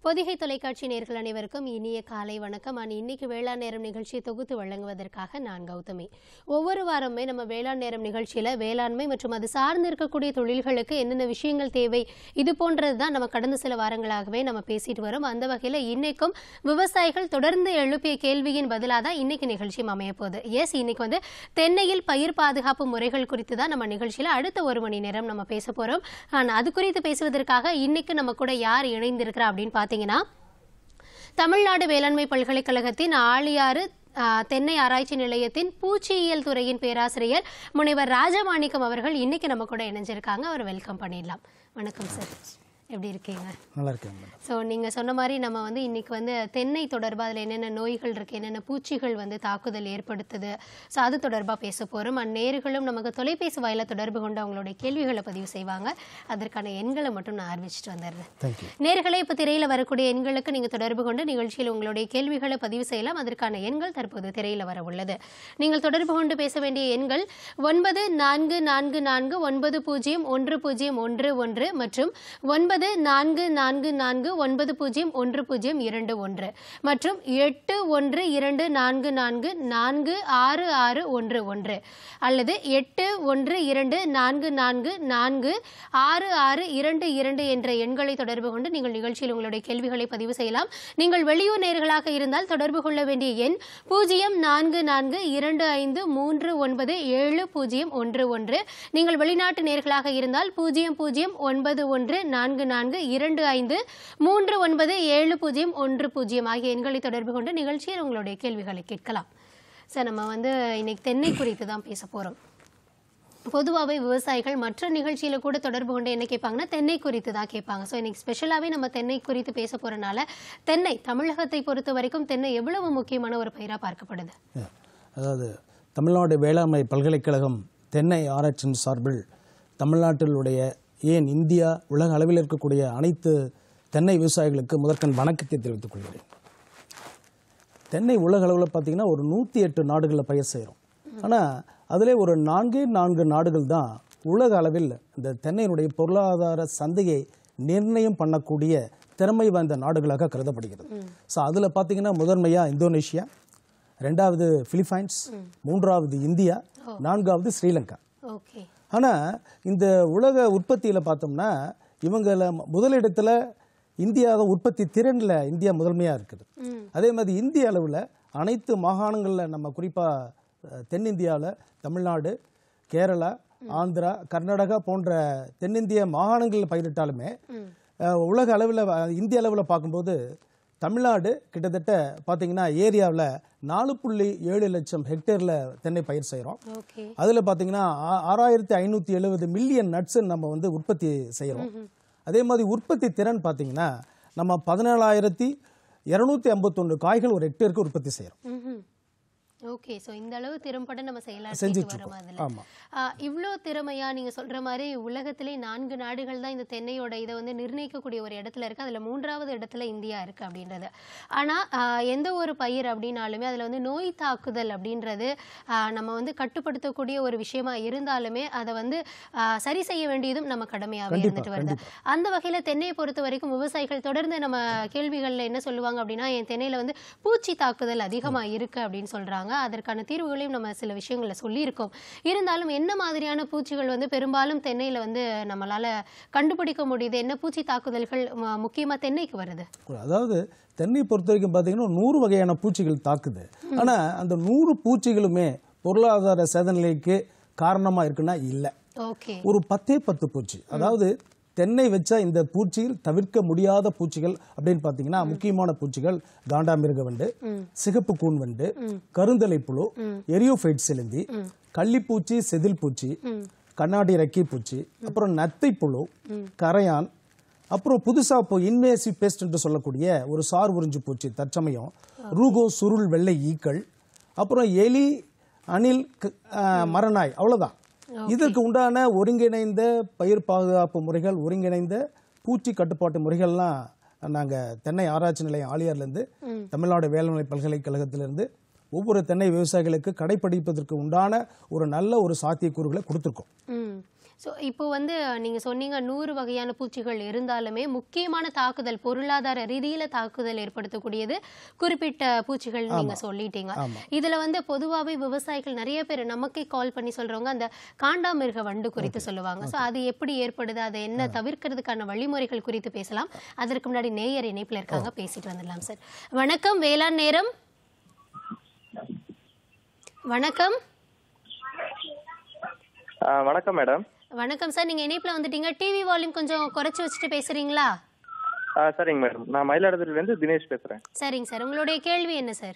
பொதிகை தொலைக்காட்சி நேர்கள் அனைவருக்கும் இனிய காலை வணக்கம் நான் இன்னைக்கு வேளாண் நேரம் நிகழ்ச்சியை தொகுத்து வழங்குவதற்காக நான் கௌதமி ஒவ்வொரு வாரமே நம்ம வேளாண் நேரம் நிகழ்ச்சியில வேளாண்மை மற்றும் அது சார்ந்து இருக்கக்கூடிய தொழில்களுக்கு என்னென்ன விஷயங்கள் தேவை இது போன்றது தான் நம்ம கடந்த சில வாரங்களாகவே நம்ம பேசிட்டு வரோம் அந்த வகையில் இன்னைக்கும் விவசாயிகள் தொடர்ந்து எழுப்பிய கேள்வியின் பதிலாக தான் இன்னைக்கு நிகழ்ச்சியும் அமைய போகுது எஸ் இன்னைக்கு வந்து தென்னையில் பயிர் பாதுகாப்பு முறைகள் குறித்து தான் நம்ம நிகழ்ச்சியில் அடுத்த ஒரு மணி நேரம் நம்ம பேச போறோம் ஆனா, அது குறித்து பேசுவதற்காக இன்னைக்கு நம்ம கூட யார் இணைந்திருக்கிறா அப்படின்னு பார்த்தீங்கன்னா தமிழ்நாடு வேளாண்மை பல்கலைக்கழகத்தின் ஆழியாறு ஆ, தென்னை ஆராய்ச்சி நிலையத்தின் பூச்சியியல் துறையின் பேராசிரியர் முனைவர் ராஜமாணிக்கம் அவர்கள் இன்னைக்கு நம்ம கூட இணைஞ்சிருக்காங்க அவர் வெல்கம் பண்ணிடலாம் வணக்கம் சார் எப்படி இருக்கீங்க நல்லா இருக்கேன் மேடம் ஸோ நீங்கள் சொன்ன மாதிரி நம்ம வந்து இன்னைக்கு வந்து தென்னை தொடர்பாக அதில் என்னென்ன நோய்கள் இருக்குது என்னென்ன பூச்சிகள் வந்து தாக்குதல் ஏற்படுத்துது ஸோ அது தொடர்பாக பேச போகிறோம் அந்நேர்களும் நமக்கு தொலைபேசி வாயில தொடர்பு கொண்டு அவங்களுடைய கேள்விகளை பதிவு செய்வாங்க அதற்கான எண்களை மட்டும் நான் ஆரம்பிச்சிட்டு வந்துடுறேன் தேங்க்யூ நேர்களே இப்போ திரையில் வரக்கூடிய எண்களுக்கு நீங்கள் தொடர்பு கொண்டு நிகழ்ச்சியில் உங்களுடைய கேள்விகளை பதிவு செய்யலாம் அதற்கான எண்கள் தற்போது திரையில் வர உள்ளது நீங்கள் தொடர்பு கொண்டு பேச வேண்டிய எண்கள் ஒன்பது நான்கு நான்கு நான்கு ஒன்பது பூஜ்ஜியம் ஒன்று பூஜ்ஜியம் ஒன்று ஒன்று மற்றும் ஒன்பது நான்கு நான்கு நான்கு ஒன்பது பூஜ்ஜியம் ஒன்று பூஜ்ஜியம் இரண்டு ஒன்று மற்றும் எட்டு ஒன்று இரண்டு நான்கு நான்கு நான்கு ஆறு ஆறு ஒன்று ஒன்று அல்லது எட்டு ஒன்று இரண்டு நான்கு நான்கு நான்கு ஆறு ஆறு இரண்டு இரண்டு என்ற எண்களை தொடர்பு கொண்டு நீங்கள் நிகழ்ச்சியில் உங்களுடைய கேள்விகளை பதிவு செய்யலாம் நீங்கள் வெளியூர் நேர்களாக இருந்தால் தொடர்பு கொள்ள வேண்டிய எண் பூஜ்ஜியம் நான்கு நான்கு இரண்டு ஐந்து மூன்று ஒன்பது ஏழு பூஜ்ஜியம் ஒன்று ஒன்று நீங்கள் வெளிநாட்டு நேர்களாக இருந்தால் பூஜ்ஜியம் பூஜ்ஜியம் ஒன்பது ஒன்று நான்கு நான்கு இரண்டு ஐந்து மூன்று ஒன்பது ஏழு பூஜ்ஜியம் ஒன்று பூஜ்ஜியம் ஆகிய எண்களை தொடர்பு கொண்டு நிகழ்ச்சியில் உங்களுடைய கேள்விகளை கேட்கலாம் சார் நம்ம வந்து இன்னைக்கு தென்னை குறித்து தான் பேச போகிறோம் பொதுவாகவே விவசாயிகள் மற்ற நிகழ்ச்சியில கூட தொடர்பு கொண்டு என்ன கேட்பாங்கன்னா தென்னை குறித்து தான் கேட்பாங்க ஸோ இன்னைக்கு ஸ்பெஷலாகவே நம்ம தென்னை குறித்து பேச போறனால தென்னை தமிழகத்தை பொறுத்த வரைக்கும் தென்னை எவ்வளவு முக்கியமான ஒரு பயிராக பார்க்கப்படுது அதாவது தமிழ்நாடு வேளாண்மை பல்கலைக்கழகம் தென்னை ஆராய்ச்சியின் சார்பில் தமிழ்நாட்டிலுடைய ஏன் இந்தியா உலக அளவில் இருக்கக்கூடிய அனைத்து தென்னை விவசாயிகளுக்கு முதற்கண் வணக்கத்தை தெரிவித்துக் கொள்கிறேன் தென்னை உலக அளவில் பார்த்தீங்கன்னா ஒரு நூற்றி எட்டு நாடுகளில் பயிர் செய்கிறோம் ஆனால் அதிலே ஒரு நான்கே நான்கு நாடுகள் தான் உலக அளவில் இந்த தென்னையினுடைய பொருளாதார சந்தையை நிர்ணயம் பண்ணக்கூடிய திறமை வாய்ந்த நாடுகளாக கருதப்படுகிறது ஸோ அதில் பார்த்தீங்கன்னா முதன்மையாக இந்தோனேஷியா ரெண்டாவது பிலிப்பைன்ஸ் மூன்றாவது இந்தியா நான்காவது ஸ்ரீலங்கா ஓகே ஆனால் இந்த உலக உற்பத்தியில் பார்த்தோம்னா இவங்கள முதலிடத்தில் இந்தியா உற்பத்தி திறனில் இந்தியா முதன்மையாக இருக்குது ம் அதே மாதிரி இந்திய அளவில் அனைத்து மாகாணங்களில் நம்ம குறிப்பாக தென்னிந்தியாவில் தமிழ்நாடு கேரளா ஆந்திரா கர்நாடகா போன்ற தென்னிந்திய மாகாணங்களில் பயிரிட்டாலுமே அஹ், உலக அளவில் இந்திய அளவில் பார்க்கும்போது தமிழ்நாடு கிட்டத்தட்ட பார்த்தீங்கன்னா ஏரியாவில் நாலு புள்ளி ஏழு லட்சம் ஹெக்டேரில் தென்னை பயிர் செய்கிறோம் ஓகே அதில் பார்த்தீங்கன்னா ஆ- ஆறாயிரத்தி ஐநூற்றி எழுபது மில்லியன் நட்ஸ் நம்ம வந்து உற்பத்தி செய்கிறோம் அதே மாதிரி உற்பத்தி திறன் பார்த்தீங்கன்னா நம்ம பதினேழாயிரத்தி இரநூத்தி ஐம்பத்தொன்று காய்கள் ஒரு ஹெக்டேருக்கு உற்பத்தி செய்கிறோம் ம்ஹும். ஓகே ஸோ இந்த அளவு திறம்பட நம்ம செயலாற்றிட்டு செஞ்சுட்டு வரோம் இருக்கோம். அதில் ஆமா. இவ்வளோ திறமையா நீங்க சொல்ற மாதிரி உலகத்திலே நான்கு நாடுகள் தான் இந்த தென்னையோட இதை வந்து நிர்ணயிக்கக்கூடிய ஒரு இடத்துல இருக்கு அதுல மூன்றாவது இடத்துல இந்தியா இருக்கு அப்படின்றது ஆனா ஆ, எந்த ஒரு பயிர் அப்படின்னாலுமே அதுல வந்து நோய் தாக்குதல் அப்படின்றது ஆ, நம்ம வந்து கட்டுப்படுத்தக்கூடிய ஒரு விஷயமா இருந்தாலுமே அதை வந்து ஆ, சரி செய்ய வேண்டியதும் நம்ம கடமையாவே கண்டிப்பா, இருந்துட்டு வருது அந்த வகையில தென்னையை பொறுத்த வரைக்கும் விவசாயிகள் தொடர்ந்து நம்ம கேள்விகள்ல என்ன சொல்லுவாங்க அப்படின்னா என் தென்னையில வந்து பூச்சி தாக்குதல் அதிகமா இருக்கு அப்படின்னு சொல்றாங்க அதற்கான தீர்வுகளையும் நம்ம சில விஷயங்கள்ல சொல்லியிருக்கோம் இருந்தாலும் என்ன மாதிரியான பூச்சிகள் வந்து பெரும்பாலும் தென்னையில வந்து நம்மளால கண்டுபிடிக்க முடியுது என்ன பூச்சி தாக்குதல்கள் ம- முக்கியமா தென்னைக்கு வருது அதாவது தென்னை பொறுத்த வரைக்கும் பார்த்தீங்கன்னா நூறு வகையான பூச்சிகள் தாக்குது ஆனால் அந்த நூறு பூச்சிகளுமே பொருளாதார சேதநிலைக்கு காரணமாக இருக்குன்னா இல்லை ஓகே ஒரு பத்தே பத்து பூச்சி அதாவது தென்னை வச்சா இந்த பூச்சியில் தவிர்க்க முடியாத பூச்சிகள் அப்படின்னு பார்த்தீங்கன்னா முக்கியமான பூச்சிகள் காண்டாமிருக வண்டு சிகப்பு கூன் வண்டு கருந்தலை புழு எரியோஃபைட் சிலந்தி கள்ளிப்பூச்சி செதில் பூச்சி கண்ணாடி ரெக்கை பூச்சி அப்புறம் நத்தை புழு கரையான் அப்புறம் புதுசா இப்போ இன்வேசிவ் பெஸ்ட் என்று சொல்லக்கூடிய ஒரு சார் உறிஞ்சு பூச்சி தற்சமயம் ரூகோ சுருள் வெள்ளை ஈக்கள் அப்புறம் எலி அணில் க- ஆ, மரநாய் அவ்வளவுதான் இதற்கு உண்டான ஒருங்கிணைந்த பயிர் பாதுகாப்பு முறைகள் ஒருங்கிணைந்த பூச்சி கட்டுப்பாட்டு முறைகள்லாம் நாங்கள் தென்னை ஆராய்ச்சி நிலையம் ஆலியார்லேருந்து தமிழ்நாடு வேளாண்மை பல்கலைக்கழகத்திலிருந்து ஒவ்வொரு தென்னை விவசாயிகளுக்கு கடைப்பிடிப்பதற்கு உண்டான ஒரு நல்ல ஒரு சாத்தியக்கூறுகளை கொடுத்துருக்கோம் ம் ஸோ இப்போ வந்து நீங்க சொன்னீங்க நூறு வகையான பூச்சிகள் இருந்தாலுமே முக்கியமான தாக்குதல் பொருளாதார ரீதியில தாக்குதல் ஏற்படுத்தக்கூடியது குறிப்பிட்ட பூச்சிகள் நீங்க சொல்லிட்டீங்க ஆமா. இதுல வந்து பொதுவாகவே விவசாயிகள் நிறைய பேர் நமக்கே கால் பண்ணி சொல்றவங்க அந்த காண்டாமிருக வண்டு குறித்து சொல்லுவாங்க ஸோ அது எப்படி ஏற்படுது அதை என்ன தவிர்க்கிறதுக்கான வழிமுறைகள் குறித்து பேசலாம் அதற்கு முன்னாடி நேயர் இணைப்புல இருக்காங்க பேசிட்டு வந்துடலாம் சார் வணக்கம் வேளாண் நேரம் வணக்கம் ஆ, வணக்கம் மேடம் வணக்கம் சார் நீங்க இணைப்புல வந்துட்டீங்க டிவி வால்யூம் கொஞ்சம் குறைச்சு வச்சுட்டு பேசுறீங்களா ஆ சரிங்க மேடம் நான் மயிலாடுதுறையிலேருந்து தினேஷ் பேசுகிறேன் சரிங்க சார் உங்களுடைய கேள்வி என்ன சார்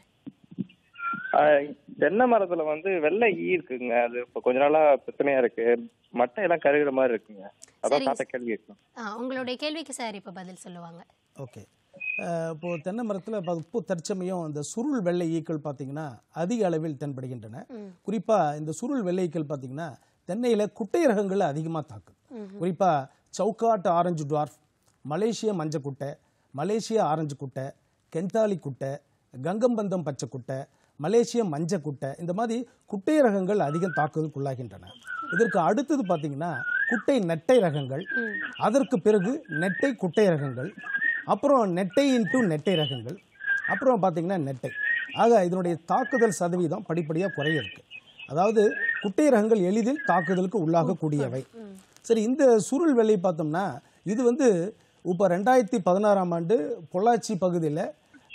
தென்னை மரத்தில் வந்து வெள்ளை ஈ இருக்குங்க அது இப்போ கொஞ்ச நாளாக பிரச்சனையாக இருக்கு மட்டை எல்லாம் கருகிற மாதிரி இருக்குங்க அதான் சரிங்க. தாத்தா கேள்வி இருக்கும் ஆ, உங்களுடைய கேள்விக்கு சார் இப்ப பதில் சொல்லுவாங்க ஓகே அஹ் இப்போ தென்னை மரத்தில் இப்போ தற்சமயம் இந்த சுருள் வெள்ளை ஈக்கள் பார்த்தீங்கன்னா அதிக அளவில் தென்படுகின்றன குறிப்பாக இந்த சுருள் வெள்ளை ஈக்கள் பார்த்தீங்கன்னா தென்னையில் குட்டை ரகங்கள் அதிகமாக தாக்குது குறிப்பாக சவுக்காட்டு ஆரஞ்சு டுவார்ஃப் மலேசிய மஞ்சள் குட்டை மலேசிய ஆரஞ்சு குட்டை கெந்தாலி குட்டை கங்கம்பந்தம் பச்சை குட்டை மலேசிய மஞ்சள் குட்டை இந்த மாதிரி குட்டை ரகங்கள் அதிகம் தாக்குதலுக்குள்ளாகின்றன இதற்கு அடுத்தது பார்த்தீங்கன்னா குட்டை நெட்டை ரகங்கள் அதற்கு பிறகு நெட்டை குட்டை ரகங்கள் அப்புறம் நெட்டை இன்ட்டு நெட்டை ரகங்கள் அப்புறம் பார்த்தீங்கன்னா நெட்டை ஆக இதனுடைய தாக்குதல் சதவீதம் படிப்படியாக குறைய இருக்கு அதாவது குட்டை ரகங்கள் எளிதில் தாக்குதலுக்கு உள்ளாகக்கூடியவை சரி இந்த சுருள் வெள்ளை பார்த்தோம்னா இது வந்து இப்போ ரெண்டாயிரத்தி பதினாறாம் ஆண்டு பொள்ளாச்சி பகுதியில்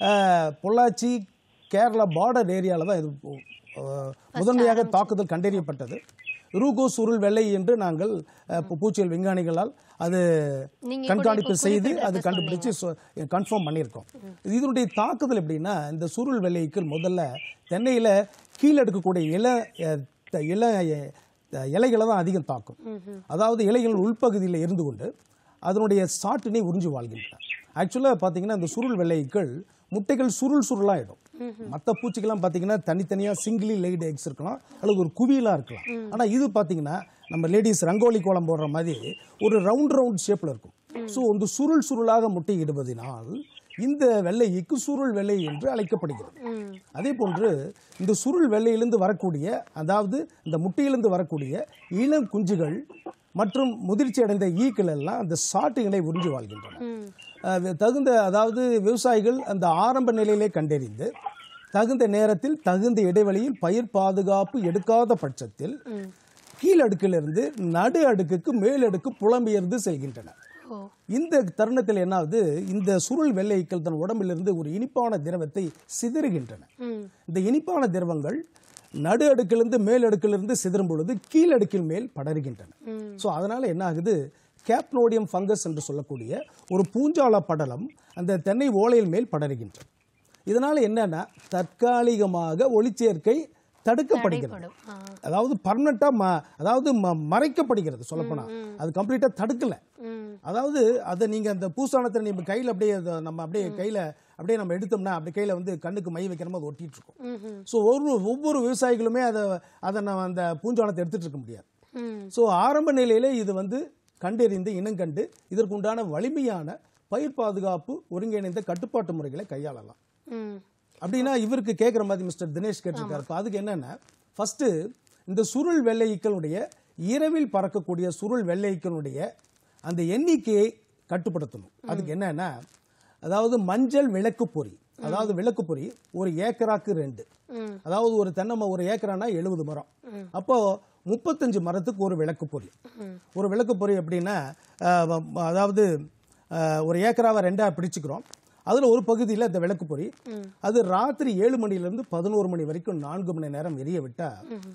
பொள்ளாச்சி கேரளா பார்டர் ஏரியாவில் தான் இது அஹ், முதன்மையாக தாக்குதல் கண்டறியப்பட்டது ரூகோ சுருள் வெள்ளை என்று நாங்கள் அஹ், பூ- பூச்சியல் விஞ்ஞானிகளால் அது நீங்க கூட கண்காணிப்பு இப்போ செய்து குறிப்பிட்டதை அது கண்டுபிடிச்சு கன்ஃபார்ம் பண்ணியிருக்கோம் இதனுடைய தாக்குதல் எப்படின்னா இந்த சுருள் வெள்ளைக்கு முதல்ல தென்னையில் கீழே எடுக்கக்கூடிய இல அஹ், த- இல அஹ், இலைகளை தான் அதிகம் தாக்கும் அதாவது இலைகள் உள்பகுதியில் இருந்து கொண்டு அதனுடைய சாட்டினை உறிஞ்சி வாழ்கின்றன ஆக்சுவலாக பார்த்தீங்கன்னா இந்த சுருள் வெள்ளைகள் முட்டைகள் சுருள் சுருளாயிடும் மற்ற பூச்சிக்கெல்லாம் பார்த்தீங்கன்னா தனித்தனியாக சிங்கிளி லைடு எக்ஸ் இருக்கலாம் அல்லது ஒரு குவியலாக இருக்கலாம் ஆனால் இது பார்த்தீங்கன்னா நம்ம லேடிஸ் ரங்கோலி கோலம் போடுற மாதிரி ஒரு ரவுண்ட் ரவுண்ட் ஷேப்பில் இருக்கும் ஸோ இந்த சுருள் சுருளாக முட்டையிடுவதனால் இந்த வெள்ளை ஈக்கு சுருள் வெள்ளை என்று அழைக்கப்படுகிறது அதே போன்று இந்த சுருள் வெள்ளையிலிருந்து வரக்கூடிய அதாவது இந்த முட்டையிலிருந்து வரக்கூடிய இளம் குஞ்சுகள் மற்றும் முதிர்ச்சி அடைந்த ஈக்கள் எல்லாம் அந்த சாட்டுகளை உறிஞ்சி வாழ்கின்றன அது தகுந்த அதாவது விவசாயிகள் அந்த ஆரம்ப நிலையிலே கண்டறிந்து தகுந்த நேரத்தில் தகுந்த இடைவெளியில் பயிர் பாதுகாப்பு எடுக்காத பட்சத்தில் கீழ் அடுக்கிலிருந்து நடு அடுக்குக்கு மேல் அடுக்கு புலம்பெயர்ந்து செல்கின்றன ஓ இந்த தருணத்தில் என்னாவது இந்த சுருள் வெள்ளைக்கள் தன் உடம்பிலிருந்து ஒரு இனிப்பான திரவத்தை சிதறுகின்றன ம் இந்த இனிப்பான திரவங்கள் நடு அடுக்கிலிருந்து மேல் அடுக்கிலிருந்து சிதறும் பொழுது கீழ் அடுக்கில் மேல் படருகின்றன ஸோ அதனால என்ன ஆகுது கேப்னோடியம் ஃபங்கஸ் என்று சொல்லக்கூடிய ஒரு பூஞ்சால படலம் அந்த தென்னை ஓலையில் மேல் படருகின்றது இதனால என்னன்னா தற்காலிகமாக ஒளிச்சேர்க்கை தடுக்கப்படுகிறது படும் ஆ அதாவது பர்மனண்டா அதாவது ம- மறைக்கப்படுகிறது சொல்லப்போனா அது கம்ப்ளீட்டா தடுக்கல ம் அதாவது அதை நீங்க அந்த பூசானத்தை நம்ம கையில அப்படியே அதை நம்ம அப்படியே கையில அப்படியே நம்ம எடுத்தோம்னா அப்படி கையில வந்து கண்ணுக்கு மை வைக்கிறோமோ அது ஒட்டிட்டு இருக்கும் ம் ஸோ ஒரு ஒவ்வொரு விவசாயிகளுமே அதை அதை நம்ம அந்த பூஞ்சானத்தை எடுத்துட்டு இருக்க முடியாது ம் ஸோ ஆரம்ப நிலையிலே இது வந்து கண்டறிந்து இனங்கண்டு இதற்குண்டான வலிமையான பயிர் பாதுகாப்பு ஒருங்கிணைந்த கட்டுப்பாட்டு முறைகளை கையாளலாம் ம் அப்படின்னா இவருக்கு கேட்குற மாதிரி மிஸ்டர் தினேஷ் கேட்டிருக்காரு இப்போ அதுக்கு என்னன்னா ஃபர்ஸ்ட் இந்த சுருள் வெள்ளையிக்களுடைய இரவில் பறக்கக்கூடிய சுருள் வெள்ளையிக்களுடைய அந்த எண்ணிக்கையை கட்டுப்படுத்தணும் அதுக்கு என்னன்னா அதாவது மஞ்சள் விளக்கு பொறி அதாவது விளக்கு பொறி ஒரு ஏக்கராக்கு ரெண்டு ம் அதாவது ஒரு தென்னை மரம் ஒரு ஏக்கரானா எழுபது மரம் அப்போ முப்பத்தஞ்சு மரத்துக்கு ஒரு விளக்கு பொறி ஒரு விளக்கு பொறி அப்படின்னா அஹ், வ- அதாவது அஹ், ஒரு ஏக்கராவை ரெண்டா பிடிச்சுக்கிறோம் அதில் ஒரு பகுதியில் அந்த விளக்கு பொறி அது ராத்திரி ஏழு மணிலேருந்து பதினோரு மணி வரைக்கும் நான்கு மணி நேரம் எரிய விட்டா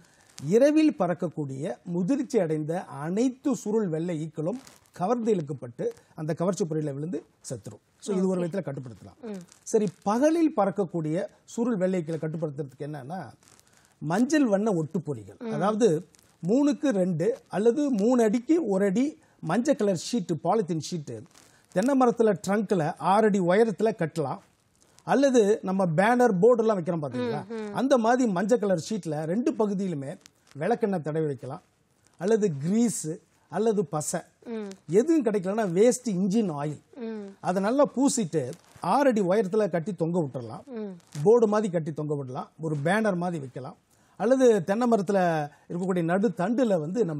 இரவில் பறக்கக்கூடிய முதிர்ச்சி அடைந்த அனைத்து சுருள் வெள்ளை ஈக்களும் கவர்ந்து இழுக்கப்பட்டு அந்த கவர்ச்சி பொறியில விழுந்து செத்துரும் ஸோ இது ஒரு விதத்தில் கட்டுப்படுத்தலாம் சரி பகலில் பறக்கக்கூடிய சுருள் வெள்ளை ஈக்களை கட்டுப்படுத்துறதுக்கு என்னன்னா மஞ்சள் வண்ண ஒட்டுப்பொறிகள் அதாவது மூணுக்கு ரெண்டு அல்லது மூணு அடிக்கு ஒரு அடி மஞ்சள் கலர் ஷீட்டு பாலித்தீன் ஷீட்டு தென்னை மரத்தில் ட்ரங்க்கில் ஆறு அடி உயரத்தில் கட்டலாம் அல்லது நம்ம பேனர் போர்டெல்லாம் வைக்கிறோம் பார்த்தீங்களா அந்த மாதிரி மஞ்சள் கலர் ஷீட்டில் ரெண்டு பகுதியிலுமே விளக்கெண்ணெய் தடவி வைக்கலாம் அல்லது கிரீஸு அல்லது பசை எதுவும் கிடைக்கலன்னா வேஸ்ட் இன்ஜின் ஆயில் ம் அதை நல்லா பூசிட்டு ஆறு அடி உயரத்தில் கட்டி தொங்க விட்டுறலாம் போர்டு மாதிரி கட்டி தொங்க விடலாம் ஒரு பேனர் மாதிரி வைக்கலாம் அல்லது தென்னை மரத்தில் இருக்கக்கூடிய நடு தண்டில் வந்து நம்ம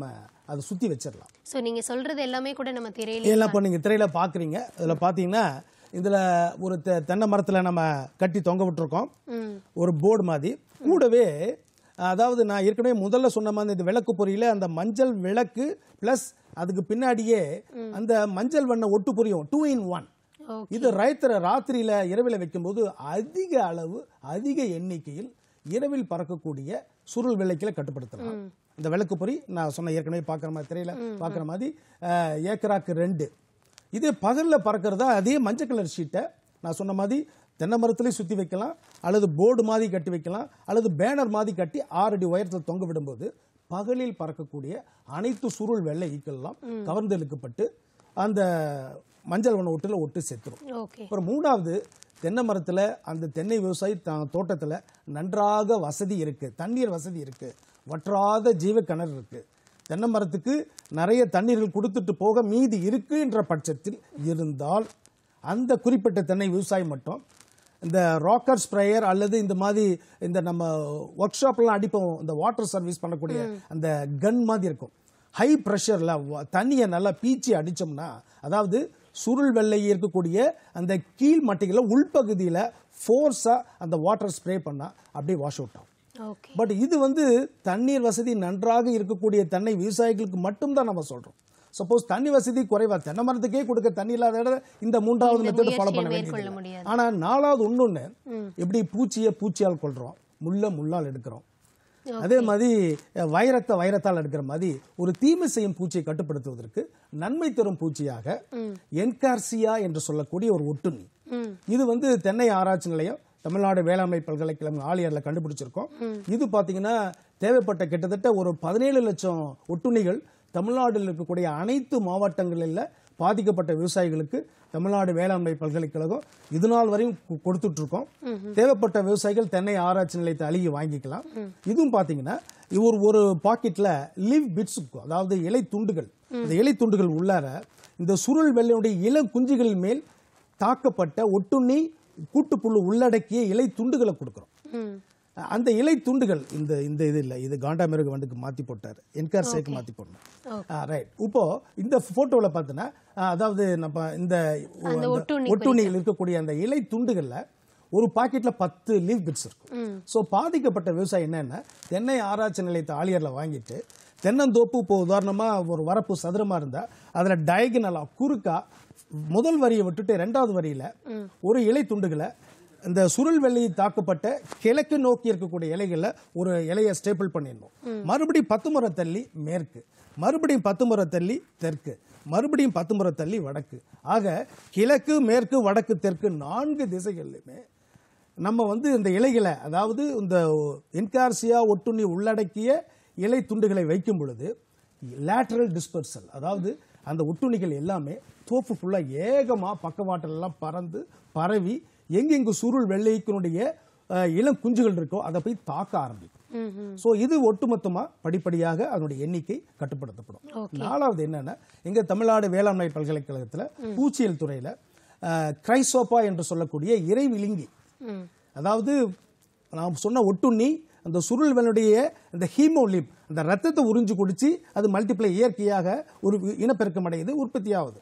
அதை சுற்றி வச்சிடலாம் ஸோ நீங்க சொல்றது எல்லாமே கூட நம்ம திரையில இதெல்லாம் இப்போ நீங்கள் திரையில் பார்க்குறீங்க இதில் பார்த்தீங்கன்னா இதில் ஒரு தெ தென்னை மரத்தில் நம்ம கட்டி தொங்க விட்டுருக்கோம் ம் ஒரு போர்டு மாதிரி கூடவே அதாவது நான் ஏற்கனவே முதல்ல சொன்ன மாதிரி இந்த விளக்கு பொரியில அந்த மஞ்சள் விளக்கு ப்ளஸ் அதுக்கு பின்னாடியே அந்த மஞ்சள் வண்ண ஒட்டு பொரியும் டூ இன் ஒன் ஓகே இது ரைத்தரை ராத்திரியில இரவில் வைக்கும்போது அதிக அளவு அதிக எண்ணிக்கையில் இரவில் பறக்கக்கூடிய சுருள் விளக்கில கட்டுப்படுத்தலாம் இந்த விளக்கு பொறி நான் சொன்ன ஏற்கனவே பார்க்குற மாதிரி திரையில பார்க்குற மாதிரி அஹ், ஏக்கராக்கு ரெண்டு இது பகல்ல பறக்கிறதா அதே மஞ்சள் கலர் ஷீட்டை நான் சொன்ன மாதிரி தென்னை மரத்துலேயும் சுற்றி வைக்கலாம் அல்லது போர்டு மாதிரி கட்டி வைக்கலாம் அல்லது பேனர் மாதிரி கட்டி ஆறு அடி உயரத்தில் தொங்க விடும்போது பகலில் பறக்கக்கூடிய அனைத்து சுருள் வெள்ளை ஈக்கெல்லாம் கவர்ந்து இழுக்கப்பட்டு அந்த மஞ்சள் வண்ண ஒட்டில் ஒட்டு செத்துரும் ஓகே அப்புறம் மூணாவது தென்னை மரத்தில் அந்த தென்னை விவசாயி தான் தோட்டத்தில் நன்றாக வசதி இருக்கு தண்ணீர் வசதி இருக்கு வற்றாத ஜீவ கிணறு இருக்கு தென்னை மரத்துக்கு நிறைய தண்ணீர்கள் கொடுத்துட்டு போக மீதி இருக்குன்ற பட்சத்தில் இருந்தால் அந்த குறிப்பிட்ட தென்னை விவசாயி மட்டும் இந்த ராக்கர் ஸ்ப்ரேயர் அல்லது இந்த மாதிரி இந்த நம்ம ஒர்க் ஷாப்லாம் அடிப்போம் இந்த வாட்டர் சர்வீஸ் பண்ணக்கூடிய அந்த கன் மாதிரி இருக்கும் ஹை ப்ரெஷரில் தண்ணியை நல்லா பீச்சி அடிச்சோம்னா அதாவது சுருள் வெள்ளை இருக்கக்கூடிய அந்த கீழ் மட்டைகளை உள்பகுதியில் ஃபோர்ஸாக அந்த வாட்டர் ஸ்ப்ரே பண்ணால் அப்படியே வாஷ் அவுட் ஆகும் ஓகே பட் இது வந்து தண்ணீர் வசதி நன்றாக இருக்கக்கூடிய தென்னை விவசாயிகளுக்கு மட்டும்தான் நம்ம சொல்றோம் சப்போஸ் தண்ணி வசதி குறைவா தென்னை மரத்துக்கே கொடுக்க தண்ணி இல்லாத இடம் இந்த மூன்றாவது இந்த மெத்தட் ஃபாலோ முயற்சியை பண்ண மேற்கொள்ள வேண்டியது முடியாது. ஆனா நாலாவது ஒண்ணொன்னு எப்படி பூச்சியை பூச்சியால் கொள்றோம் முள்ள முள்ளால் எடுக்கிறோம் அதே மாதிரி அஹ், வைரத்தை வைரத்தால் எடுக்கிற மாதிரி ஒரு தீமை செய்யும் பூச்சியை கட்டுப்படுத்துவதற்கு நன்மை தரும் பூச்சியாக என்கார்சியா என்று சொல்லக்கூடிய ஒரு ஒட்டுண்ணி ம் இது வந்து தென்னை ஆராய்ச்சி நிலையம் தமிழ்நாடு வேளாண்மை பல்கலைக்கழகம் ஆலியர்ல கண்டுபிடிச்சிருக்கோம் இது பாத்தீங்கன்னா தேவைப்பட்ட கிட்டத்தட்ட ஒரு பதினேழு லட்சம் ஒட்டுண்ணிகள் தமிழ்நாட்டில் இருக்கக்கூடிய அனைத்து மாவட்டங்களில் பாதிக்கப்பட்ட விவசாயிகளுக்கு தமிழ்நாடு வேளாண்மை பல்கலைக்கழகம் இது நாள் வரையும் கு- கொடுத்துட்டு இருக்கோம் தேவைப்பட்ட விவசாயிகள் தென்னை ஆராய்ச்சி நிலையத்தை அழுகி வாங்கிக்கலாம் இதுவும் பாத்தீங்கன்னா இது ஒரு ஒரு பாக்கெட்ல லீவ் பிட்ஸ் இருக்கும் அதாவது இலை துண்டுகள் இந்த இலை துண்டுகள் உள்ளார இந்த சுருள் வெள்ளையுடைய இளம் குஞ்சுகள் மேல் தாக்கப்பட்ட ஒட்டுண்ணி கூட்டுப்புழு உள்ளடக்கிய இலை துண்டுகளை கொடுக்குறோம் ம் அந்த இலை துண்டுகள் இந்த இந்த இது இல்லை இது காண்டாமிருக வண்டுக்கு மாத்தி போட்டார் என்கார் சேக்கு மாத்தி போடணும் ரைட் இப்போ இந்த போட்டோவில் பார்த்தீங்கன்னா அதாவது நம்ம இந்த அந்த ஒட்டுண்ணி ஒட்டுண்ணியில் இருக்கக்கூடிய அந்த இலை துண்டுகள்ல ஒரு பாக்கெட்ல பத்து லீவ் பிட்ஸ் இருக்கும் ஸோ பாதிக்கப்பட்ட விவசாயி என்னன்னா தென்னை ஆராய்ச்சி நிலையத்தை ஆலியர்ல வாங்கிட்டு தென்னந்தோப்பு இப்போ உதாரணமா ஒரு வரப்பு சதுரமா இருந்தா அதுல டயகனலா குறுக்கா முதல் வரியை விட்டுட்டு ரெண்டாவது வரியில ஒரு இலை துண்டுகளை இந்த சுருள் வெள்ளையை தாக்கப்பட்ட கிழக்கு நோக்கி இருக்கக்கூடிய இலைகளை ஒரு இலையை ஸ்டேபிள் பண்ணிடணும் மறுபடியும் பத்து முறை தள்ளி மேற்கு மறுபடியும் பத்து முறை தள்ளி தெற்கு மறுபடியும் பத்து முறை தள்ளி வடக்கு ஆக கிழக்கு மேற்கு வடக்கு தெற்கு நான்கு திசைகள்லையுமே நம்ம வந்து இந்த இலைகளை அதாவது இந்த என்கார்சியா ஒட்டுண்ணி உள்ளடக்கிய இலை துண்டுகளை வைக்கும் பொழுது லேட்டரல் டிஸ்பர்சல் அதாவது அந்த ஒட்டுண்ணிகள் எல்லாமே தோப்பு ஃபுல்லாக ஏகமாக பக்கவாட்டில் எல்லாம் பறந்து பரவி எங்கெங்கு சுருள் வெள்ளைக்கினுடைய அஹ், இளம் குஞ்சுகள் இருக்கோ அதை போய் தாக்க ஆரம்பிக்கும் ம் ம் ஸோ இது ஒட்டுமொத்தமா படிப்படியாக அதனுடைய எண்ணிக்கை கட்டுப்படுத்தப்படும் நாலாவது என்னன்னா எங்க தமிழ்நாடு வேளாண்மை பல்கலைக்கழகத்துல பூச்சியல் துறையில அஹ், கிரைசோப்பா என்று சொல்லக்கூடிய இறைவிழுங்கி ம் அதாவது நாம் சொன்ன ஒட்டுண்ணி அந்த சுருள்வனுடைய அந்த ஹீமோலிப் அந்த ரத்தத்தை உறிஞ்சு குடிச்சு அது மல்டிப்ளை இயற்கையாக ஒரு இனப்பெருக்கம் அடையுது உற்பத்தி ஆகுது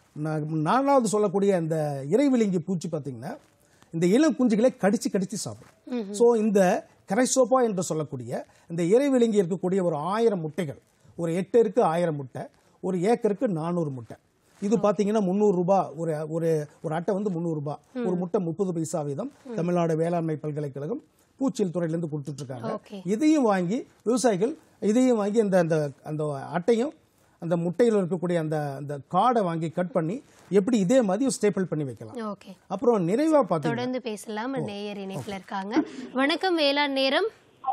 நா- நாலாவது சொல்லக்கூடிய அந்த இறைவிழுங்கி பூச்சி பார்த்தீங்கன்னா இந்த இளம் குஞ்சுகளை கடிச்சு கடிச்சு சாப்பிடும் ஸோ இந்த கரைசோப்பா என்று சொல்லக்கூடிய இந்த இறைவிழுங்கி இருக்கக்கூடிய ஒரு ஆயிரம் முட்டைகள் ஒரு ஹெக்டேருக்கு ஆயிரம் முட்டை ஒரு ஏக்கருக்கு நானூறு முட்டை இது பாத்தீங்கன்னா முந்நூறு ரூபாய் ஒரு ஒரு ஒரு அட்டை வந்து முந்நூறு ரூபாய் ஒரு முட்டை முப்பது பைசா வீதம் தமிழ்நாடு வேளாண்மை பல்கலைக்கழகம் பூச்சியல் துறையிலேருந்து கொடுத்துட்டு இருக்காங்க ஓகே இதையும் வாங்கி விவசாயிகள் இதையும் வாங்கி அந்த அந்த அந்த அட்டையும் அந்த முட்டையில் இருக்கக்கூடிய அந்த அந்த காடை வாங்கி கட் பண்ணி எப்படி இதே மாதிரி ஸ்டேபிள் பண்ணி வைக்கலாம் ஓகே அப்புறம் நிறைவா பார்த்தீங்கன்னா தொடர்ந்து பேசலாம் நேயர் இணைப்புல இருக்காங்க வணக்கம் வேளாண் நேரம்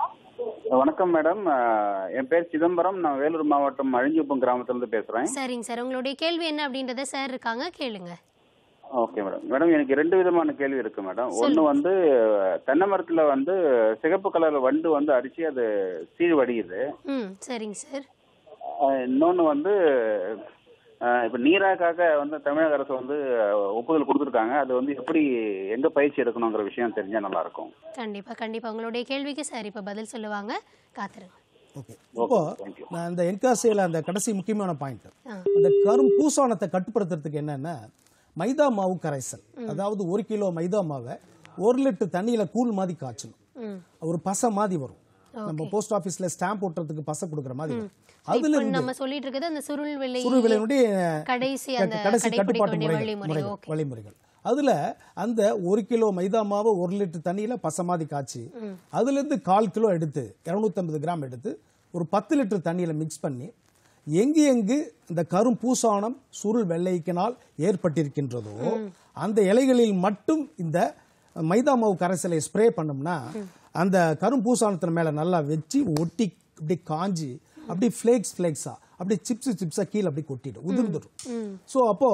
வணக்கம் மேடம் அஹ், என் பேர் சிதம்பரம் நான் வேலூர் மாவட்டம் அழிஞ்சிப்பும் கிராமத்திலிருந்து பேசுறேன் சரிங்க சார் உங்களுடைய கேள்வி என்ன அப்படின்றத சார் இருக்காங்க கேளுங்க ஓகே மேடம் மேடம் எனக்கு ரெண்டு விதமான கேள்வி இருக்கு மேடம் ஒன்னு வந்து அஹ், தென்னை மரத்துல வந்து சிகப்பு கலர் வண்டு வந்து அரிச்சு அது சீழ் வடியுது ம் சரிங்க சார் அஹ், இன்னொன்னு வந்து அஹ், இப்ப நீராக்காக வந்து தமிழக அரசு வந்து அஹ், ஒப்புதல் கொடுத்துருக்காங்க அது வந்து எப்படி எங்க பயிற்சி எடுக்கணுங்கிற விஷயம் தெரிஞ்சா நல்லா இருக்கும் கண்டிப்பா கண்டிப்பா உங்களுடைய கேள்விக்கு சார் இப்ப பதில் சொல்லுவாங்க காத்துருங்க ஓகே இப்போ நான் இந்த என்காசியில் அந்த கடைசி முக்கியமான பாயிண்ட் அந்த கரும் பூசானத்தை கட்டுப்படுத்துறதுக்கு என்னன்னா மைதா மாவு கரைசல் அதாவது ஒரு கிலோ மைதா மாவை ஒரு லிட்டர் தண்ணியில கூழ் மாதிரி காய்ச்சணும் ம் ஒரு பசை மாதிரி வரும் நம்ம போஸ்ட் ஆபீஸ்ல ஸ்டாம்ப் ஒட்டுறதுக்கு பசை கொடுக்குற மாதிரி வரும். அதுல இப்போ இருந்து நம்ம சொல்லிட்டு இருக்கிறது அந்த சுருள் விலை சுருவிலையினுடைய கடைசி அந்த கடைசி கடைபிடிக்க கட்டுப்பாட்டு வேண்டிய முறைகள் வழிமுறை முறைகள், ஓகே வழிமுறைகள் அதுல அந்த ஒரு கிலோ மைதா மாவு ஒரு லிட்டர் தண்ணியில பசை மாதிரி காய்ச்சி அதுல இருந்து கால் கிலோ எடுத்து 250 கிராம் எடுத்து ஒரு பத்து லிட்டர் தண்ணியில மிக்ஸ் பண்ணி எங்கு எங்கு இந்த கரும் பூசானம் சுருள் வெள்ளைக்கினால் ஏற்பட்டிருக்கின்றதோ அந்த இலைகளில் மட்டும் இந்த மைதா மாவு கரைசலை ஸ்ப்ரே பண்ணோம்னா அந்த கரும் பூசானத்தின் மேல நல்லா வச்சு ஒட்டி இப்படி காஞ்சி அப்படி ஃபிளேக்ஸ் ஃபிளேக்ஸா அப்படி சிப்ஸ் சிப்ஸா கீழே அப்படி கொட்டிடும் உதிர்ந்துடும் ஸோ அப்போ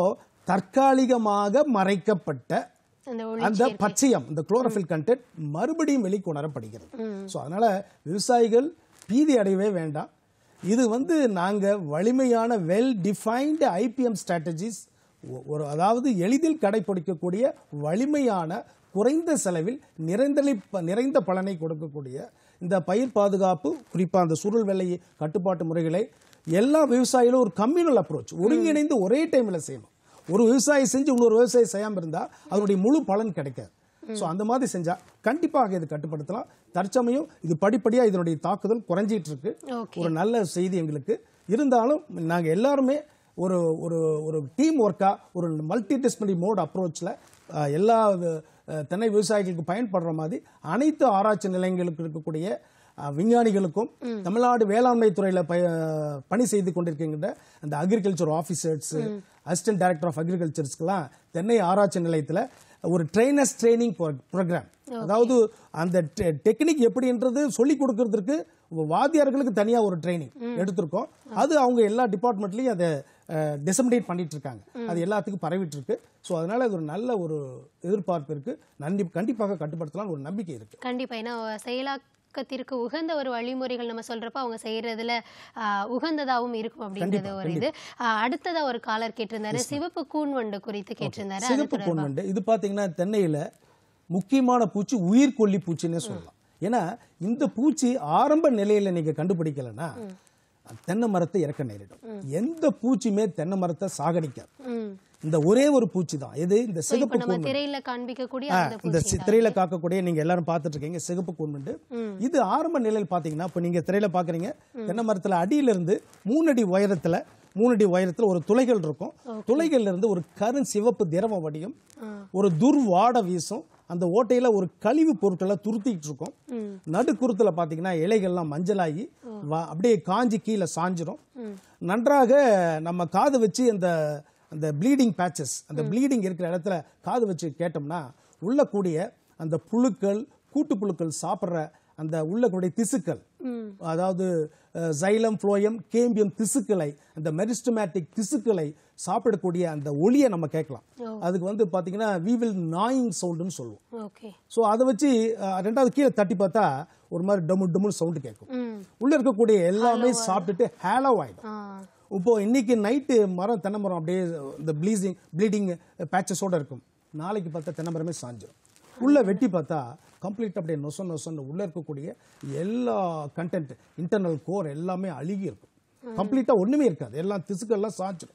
தற்காலிகமாக மறைக்கப்பட்ட அந்த ஒளி அந்த பச்சையம் இந்த குளோரோஃபில் கண்டென்ட் மறுபடியும் வெளிக்கொணரப்படுகிறது ஸோ அதனால விவசாயிகள் பீதி அடையவே வேண்டாம் இது வந்து நாங்க வலிமையான வெல் டிஃபைன்டு ஐபிஎம் ஸ்ட்ராட்டஜிஸ் ஒரு அதாவது எளிதில் கடைபிடிக்கக்கூடிய வலிமையான குறைந்த செலவில் நிறைந்த நிறைந்த பலனை கொடுக்கக்கூடிய இந்த பயிர் பாதுகாப்பு குறிப்பா அந்த சுருள் வெள்ளை கட்டுப்பாட்டு முறைகளை எல்லா விவசாயிகளும் ஒரு கம்யூனல் அப்ரோச் ஒருங்கிணைந்து ஒரே டைம்ல செய்யணும் ஒரு விவசாயி செஞ்சு இன்னொரு விவசாயி செய்யாம இருந்தா அதனுடைய முழு பலன் கிடைக்காது ஸோ அந்த மாதிரி செஞ்சா கண்டிப்பாக இது கட்டுப்படுத்தலாம் தற்சமயம் இது படிப்படியா இதனுடைய தாக்குதல் குறைஞ்சிட்டு இருக்கு ஓகே ஒரு நல்ல செய்தி எங்களுக்கு இருந்தாலும் நாங்க எல்லாருமே ஒரு ஒரு ஒரு டீம் ஒர்க்கா ஒரு மல்டி டிஸ்பிளினரி மோட் அப்ரோச்ல எல்லா அஹ், தென்னை விவசாயிகளுக்கு பயன்படுற மாதிரி அனைத்து ஆராய்ச்சி நிலையங்களுக்கு இருக்கக்கூடிய அஹ், விஞ்ஞானிகளுக்கும் தமிழ்நாடு வேளாண்மை துறையில பய- பணி செய்து கொண்டிருக்கின்ற அந்த agriculture officers assistant director of அக்ரிகல்ச்சர்ஸ்க்கெல்லாம் தென்னை ஆராய்ச்சி நிலையத்துல ஒரு ட்ரைனர்ஸ் ட்ரைனிங் ப்ரோக்ராம் அதாவது அந்த டெக்னிக் எப்படின்றது சொல்லி கொடுக்கறதுக்கு வாத்தியார்களுக்கு தனியா ஒரு ட்ரைனிங் எடுத்திருக்கோம் அது அவங்க எல்லா டிபார்ட்மெண்ட்லயும் அதை டிசமினேட் பண்ணிட்டு இருக்காங்க அது எல்லாத்துக்கும் பரவிட்டு இருக்கு ஸோ அதனால அது ஒரு நல்ல ஒரு எதிர்பார்ப்பு இருக்கு நன்றி கண்டிப்பாக கட்டுப்படுத்தலாம் ஒரு நம்பிக்கை இருக்கு கண்டிப்பா ஏன்னா செயலாக்கத்திற்கு உகந்த ஒரு வழிமுறைகள் நம்ம சொல்றப்ப அவங்க செய்யறதுல ஆஹ், உகந்ததாவும் இருக்கும் அப்படின்றது ஒரு இது ஆஹ், அடுத்ததா ஒரு காலர் கேட்டிருந்தாரு சிவப்பு கூன்வண்டு குறித்து கேட்டிருந்தாரு அது சிகப்பு தொடர்பா பொன்வண்டு இது பாத்தீங்கன்னா தென்னையில முக்கியமான பூச்சி உயிர்கொல்லி பூச்சின்னே சொல்லலாம் ஏன்னா இந்த பூச்சி ஆரம்ப நிலையில நீங்க கண்டுபிடிக்கலன்னா தென்னை மரத்தை இறக்க நேரிடும் எந்த பூச்சியுமே தென்னை மரத்தை சாகடிக்காது ம் இந்த ஒரே ஒரு பூச்சி தான் எது இந்த இப்ப சிகப்பு நம்ம கூன் திரையில காண்பிக்கக்கூடிய ஆ, அந்த இந்த பூச்சி சி- திரையில காக்கக்கூடிய நீங்க எல்லாரும் பார்த்துட்டு இருக்கீங்க சிகப்பு கூன்வண்டு இது ஆரம்ப நிலையில் பாத்தீங்கன்னா இப்ப நீங்க திரையில பாக்குறீங்க தென்னை மரத்துல அடியில இருந்து மூணு அடி உயரத்துல மூணு அடி உயரத்துல ஒரு துளைகள் இருக்கும் துளைகள்ல இருந்து ஒரு கரும் சிவப்பு திரவ வடியும் ஒரு துர்வாட வீசும் அந்த ஓட்டையில ஒரு கழிவு பொருட்களை துருத்திட்டு இருக்கும் நடுக்குறுத்துல பாத்தீங்கன்னா இலைகள்லாம் மஞ்சளாகி வா- அப்படியே காஞ்சி கீழே சாஞ்சிரும் நன்றாக நம்ம காது வச்சு அந்த அந்த ப்ளீடிங் பேச்சஸ் அந்த ப்ளீடிங் இருக்கிற இடத்துல காது வச்சு கேட்டோம்னா உள்ள கூடிய அந்த புழுக்கள் கூட்டு புழுக்கள் சாப்பிட்ற அந்த உள்ள கூடிய திசுக்கள் அதாவது ஜைலம் ஃப்ளோயம் கேம்பியம் திசுக்களை அந்த மெரிஸ்டமேட்டிக் திசுக்களை சாப்பிடக்கூடிய அந்த ஒளியை நம்ம கேட்கலாம் அதுக்கு வந்து பாத்தீங்கன்னா வி வில் நாயிங் சவுண்டுன்னு சொல்லுவோம் ஓகே ஸோ அதை வச்சு அஹ், ரெண்டாவது கீழே தட்டி பார்த்தா ஒரு மாதிரி டமு டமுன்னு சவுண்டு கேட்கும் ம் உள்ள இருக்கக்கூடிய எல்லாமே சாப்பிட்டுட்டு ஹேலோ ஆயிடும் ஆ இப்போ இன்னைக்கு நைட்டு மரம் தென்னை மரம் அப்படியே இந்த ப்ளீசிங் ப்ளீடிங் பேச்சஸோட இருக்கும் நாளைக்கு பார்த்தா தென்னை மரமே சாஞ்சிரும் உள்ள வெட்டி பார்த்தா கம்ப்ளீட் அப்படியே நொச நொசன்னு உள்ள இருக்கக்கூடிய எல்லா கண்டென்ட் இன்டர்னல் கோர் எல்லாமே அழுகி இருக்கும் கம்ப்ளீட்டா ஒண்ணுமே இருக்காது எல்லாம் திசுக்கெல்லாம் சாஞ்சிரும்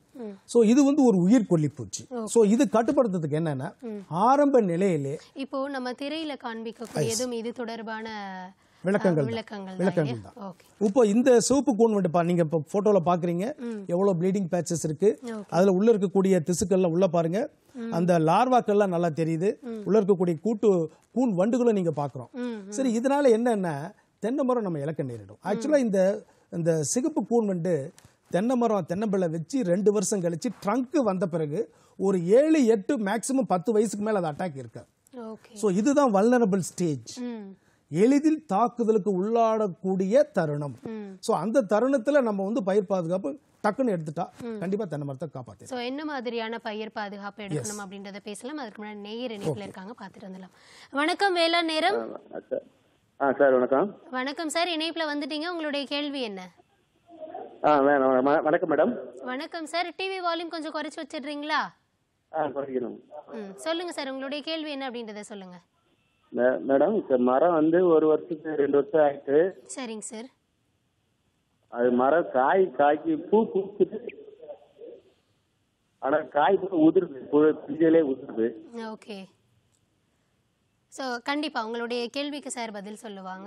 சோ இது வந்து ஒரு உயிர் கொல்லிப்பூச்சி சோ இது கட்டுப்படுத்துறதுக்கு என்னன்னா ஆரம்ப நிலையிலே இப்போ நம்ம திரையில காண்பிக்கக்கூடியதும் இது தொடர்பான விளக்கங்கள் அஹ், தான். விளக்கங்கள் விளக்கங்கள் தான் தான். ஓகே இப்போ இந்த சிவப்பு கூன் வந்து பா நீங்க இப்போ போட்டோல பாக்குறீங்க எவ்வளவு ப்ளீடிங் பேச்சஸ் இருக்கு அதுல உள்ள இருக்கக்கூடிய திசுக்கள்லாம் உள்ள பாருங்க அந்த லார்வாக்கள்லாம் நல்லா தெரியுது உள்ள இருக்கக்கூடிய கூட்டு கூன் வண்டுகளும் நீங்க பாக்குறோம் சரி இதனால என்னன்னா தென்னை மரம் நம்ம இழக்க நேரிடும் ஆக்சுவலா இந்த இந்த சிகப்பு கூன் வண்டு தென்னை மரம் தென்னம்பிள்ளை வச்சு ரெண்டு வருஷம் கழிச்சு ட்ரங்க் வந்த பிறகு ஒரு ஏழு எட்டு மேக்சிமம் பத்து வயசுக்கு மேல அது அட்டாக் இருக்காது ஓகே ஸோ இதுதான் வல்னரபிள் ஸ்டேஜ் ம் எளிதில் தாக்குதலுக்கு உள்ளாடக்கூடிய தருணம் சோ அந்த தருணத்துல நம்ம வந்து பயிர் பாதுகாப்பு டக்குன்னு எடுத்துட்டா கண்டிப்பா தென்னை மரத்தை காப்பாத்தி ஸோ என்ன மாதிரியான பயிர் பாதுகாப்பு எடுக்கணும் அப்படின்றத பேசலாம் அதுக்கு முன்னாடி நேயர் இணைப்பில் இருக்காங்க பார்த்துட்டு வந்துடலாம் வணக்கம் வேளாண் நேரம் சார் ஆ சார் வணக்கம் வணக்கம் சார் இணைப்பில் வந்துட்டீங்க உங்களுடைய கேள்வி என்ன ஆ வேணாம் வண- வணக்கம் மேடம் வணக்கம் சார் டிவி வால்யூம் கொஞ்சம் குறைச்சி வச்சிடுறீங்களா ஆ குறைக்கணும் ம் சொல்லுங்க சார் உங்களுடைய கேள்வி என்ன அப்படின்றத சொல்லுங்க மே- மேடம் இப்போ மரம் வந்து ஒரு வருஷத்துக்கு ரெண்டு வருஷம் ஆயிட்டு சரிங்க சார் அது மரம் காய் காய்க்கு பூ பூக்குது ஆனா காய் கூட உதிருது பு- பிஞ்சிலே உதிருது ஓகே ஸோ கண்டிப்பா உங்களுடைய கேள்விக்கு சார் பதில் சொல்லுவாங்க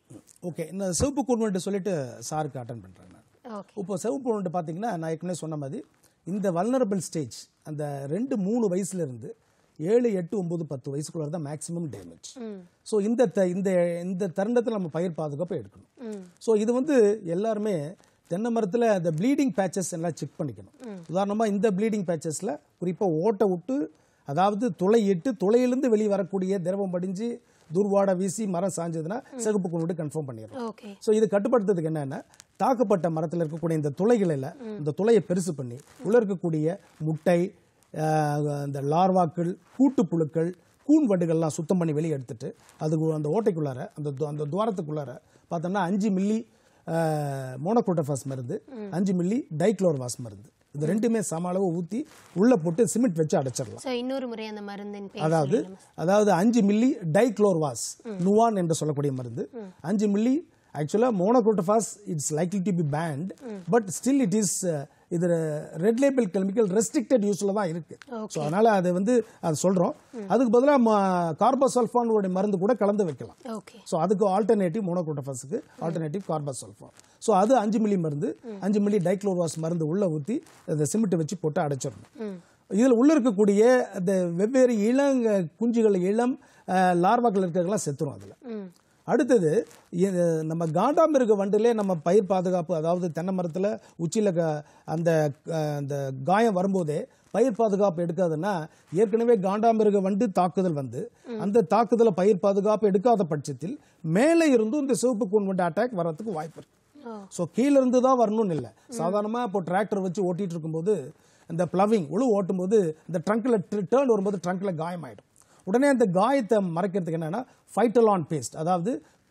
ஓகே இந்த சிவப்பு கூர்மெண்ட் சொல்லிட்டு சாருக்கு அட்டன் பண்ணுறேன் நான் ஓகே இப்போ சிவப்பு கூர்மெண்ட் பார்த்தீங்கன்னா நான் ஏற்கனவே சொன்ன மாதிரி இந்த வல்னரபிள் ஸ்டேஜ் அந்த ரெண்டு மூணு வயசுல இருந்து ஏழு எட்டு ஒன்பது பத்து வயசுக்குள்ள தான் மேக்ஸிமம் டேமேஜ் ஸோ இந்த த- இந்த இந்த தருணத்தில் நம்ம பயிர் பாதுகாப்பு எடுக்கணும் ஸோ இது வந்து எல்லாருமே தென்னை மரத்தில் இந்த ப்ளீடிங் பேச்சஸ் எல்லாம் செக் பண்ணிக்கணும் உதாரணமாக இந்த ப்ளீடிங் பேச்சஸில் குறிப்பாக ஓட்டை விட்டு அதாவது துளையிட்டு துளையிலிருந்து வெளியே வரக்கூடிய திரவம் படிஞ்சு துர்வாடை வீசி மரம் சாஞ்சதுன்னா சிகப்பு கொண்டு கன்ஃபார்ம் பண்ணிடுறோம் ஓகே ஸோ இது கட்டுப்படுத்துறதுக்கு என்னன்னா தாக்கப்பட்ட மரத்தில் இருக்கக்கூடிய இந்த துளைகளில் இந்த துளையை பெருசு பண்ணி உள்ள இருக்கக்கூடிய முட்டை ஆஹ், இந்த லார்வாக்கள் கூட்டுப்புழுக்கள் கூன் வண்டுகள்லாம் சுத்தம் பண்ணி வெளியே எடுத்துட்டு அது அந்த ஓட்டைக்குள்ளார அந்த து- அந்த துவாரத்துக்குள்ளார பார்த்தோம்னா அஞ்சு மில்லி மோனோக்ரோட்டோஃபாஸ் மருந்து அஞ்சு மில்லி டைக்ளோர்வாஸ் மருந்து இது ரெண்டுமே சம அளவு ஊற்றி உள்ளே போட்டு சிமெண்ட் வச்சு அடைச்சிடலாம் ஸோ இன்னொரு முறை அந்த மருந்தின் பேர் அதாவது அதாவது அஞ்சு மில்லி டைக்ளோர்வாஸ் நுவான் என்று சொல்லக்கூடிய மருந்து அஞ்சு மில்லி ஆக்சுவலாக monocrotophos it's likely to be banned but still it is இது ரெட் லேபிள் கெமிக்கல் ரெஸ்ட்ரிக்டட் யூஸில் தான் இருக்கு ஸோ அதனால அது வந்து அது சொல்கிறோம் அதுக்கு பதிலாக கார்போசல்ஃபானோட மருந்து கூட கலந்து வைக்கலாம் ஓகே ஸோ அதுக்கு ஆல்டர்னேட்டிவ் மோனோக்ரோட்டோஃபாஸுக்கு ஆல்டர்னேட்டிவ் கார்போசல்ஃபான் ஸோ அது அஞ்சு மில்லி மருந்து அஞ்சு மில்லி டைக்ளோர்வாஸ் மருந்து உள்ள ஊற்றி அந்த சிமெண்ட் வச்சு போட்டு அடைச்சிடணும் இதில் உள்ள இருக்கக்கூடிய அந்த வெவ்வேறு இளங்க குஞ்சுகள் இளம் அஹ், லார்வாக்கள் இருக்கிறதெல்லாம் செத்துரும் அதில் அடுத்தது இது நம்ம காண்டாமிருக வண்டிலே நம்ம பயிர் பாதுகாப்பு அதாவது தென்னை மரத்தில் உச்சியில் அந்த அஹ், அந்த காயம் வரும்போதே பயிர் பாதுகாப்பு எடுக்காதுன்னா ஏற்கனவே காண்டாமிருக வண்டு தாக்குதல் வந்து அந்த தாக்குதலை பயிர் பாதுகாப்பு எடுக்காத பட்சத்தில் மேலே இருந்தும் இந்த சிவப்பு கூன் வண்டு அட்டாக் வர்றதுக்கு வாய்ப்பு இருக்கு ஓ ஸோ கீழே இருந்து தான் வரணும்னு இல்லை சாதாரணமாக இப்போ டிராக்டர் வச்சு ஓட்டிட்டு இருக்கும்போது இந்த ப்ளவிங் உழு ஓட்டும்போது இந்த ட்ரங்க்கில் டேர்ன் வரும்போது ட்ரங்க்கில் காயமாயிடும் உடனே அந்த காயத்தை மறைக்கிறதுக்கு என்னன்னா ஃபைட்டலான் பேஸ்ட் அதாவது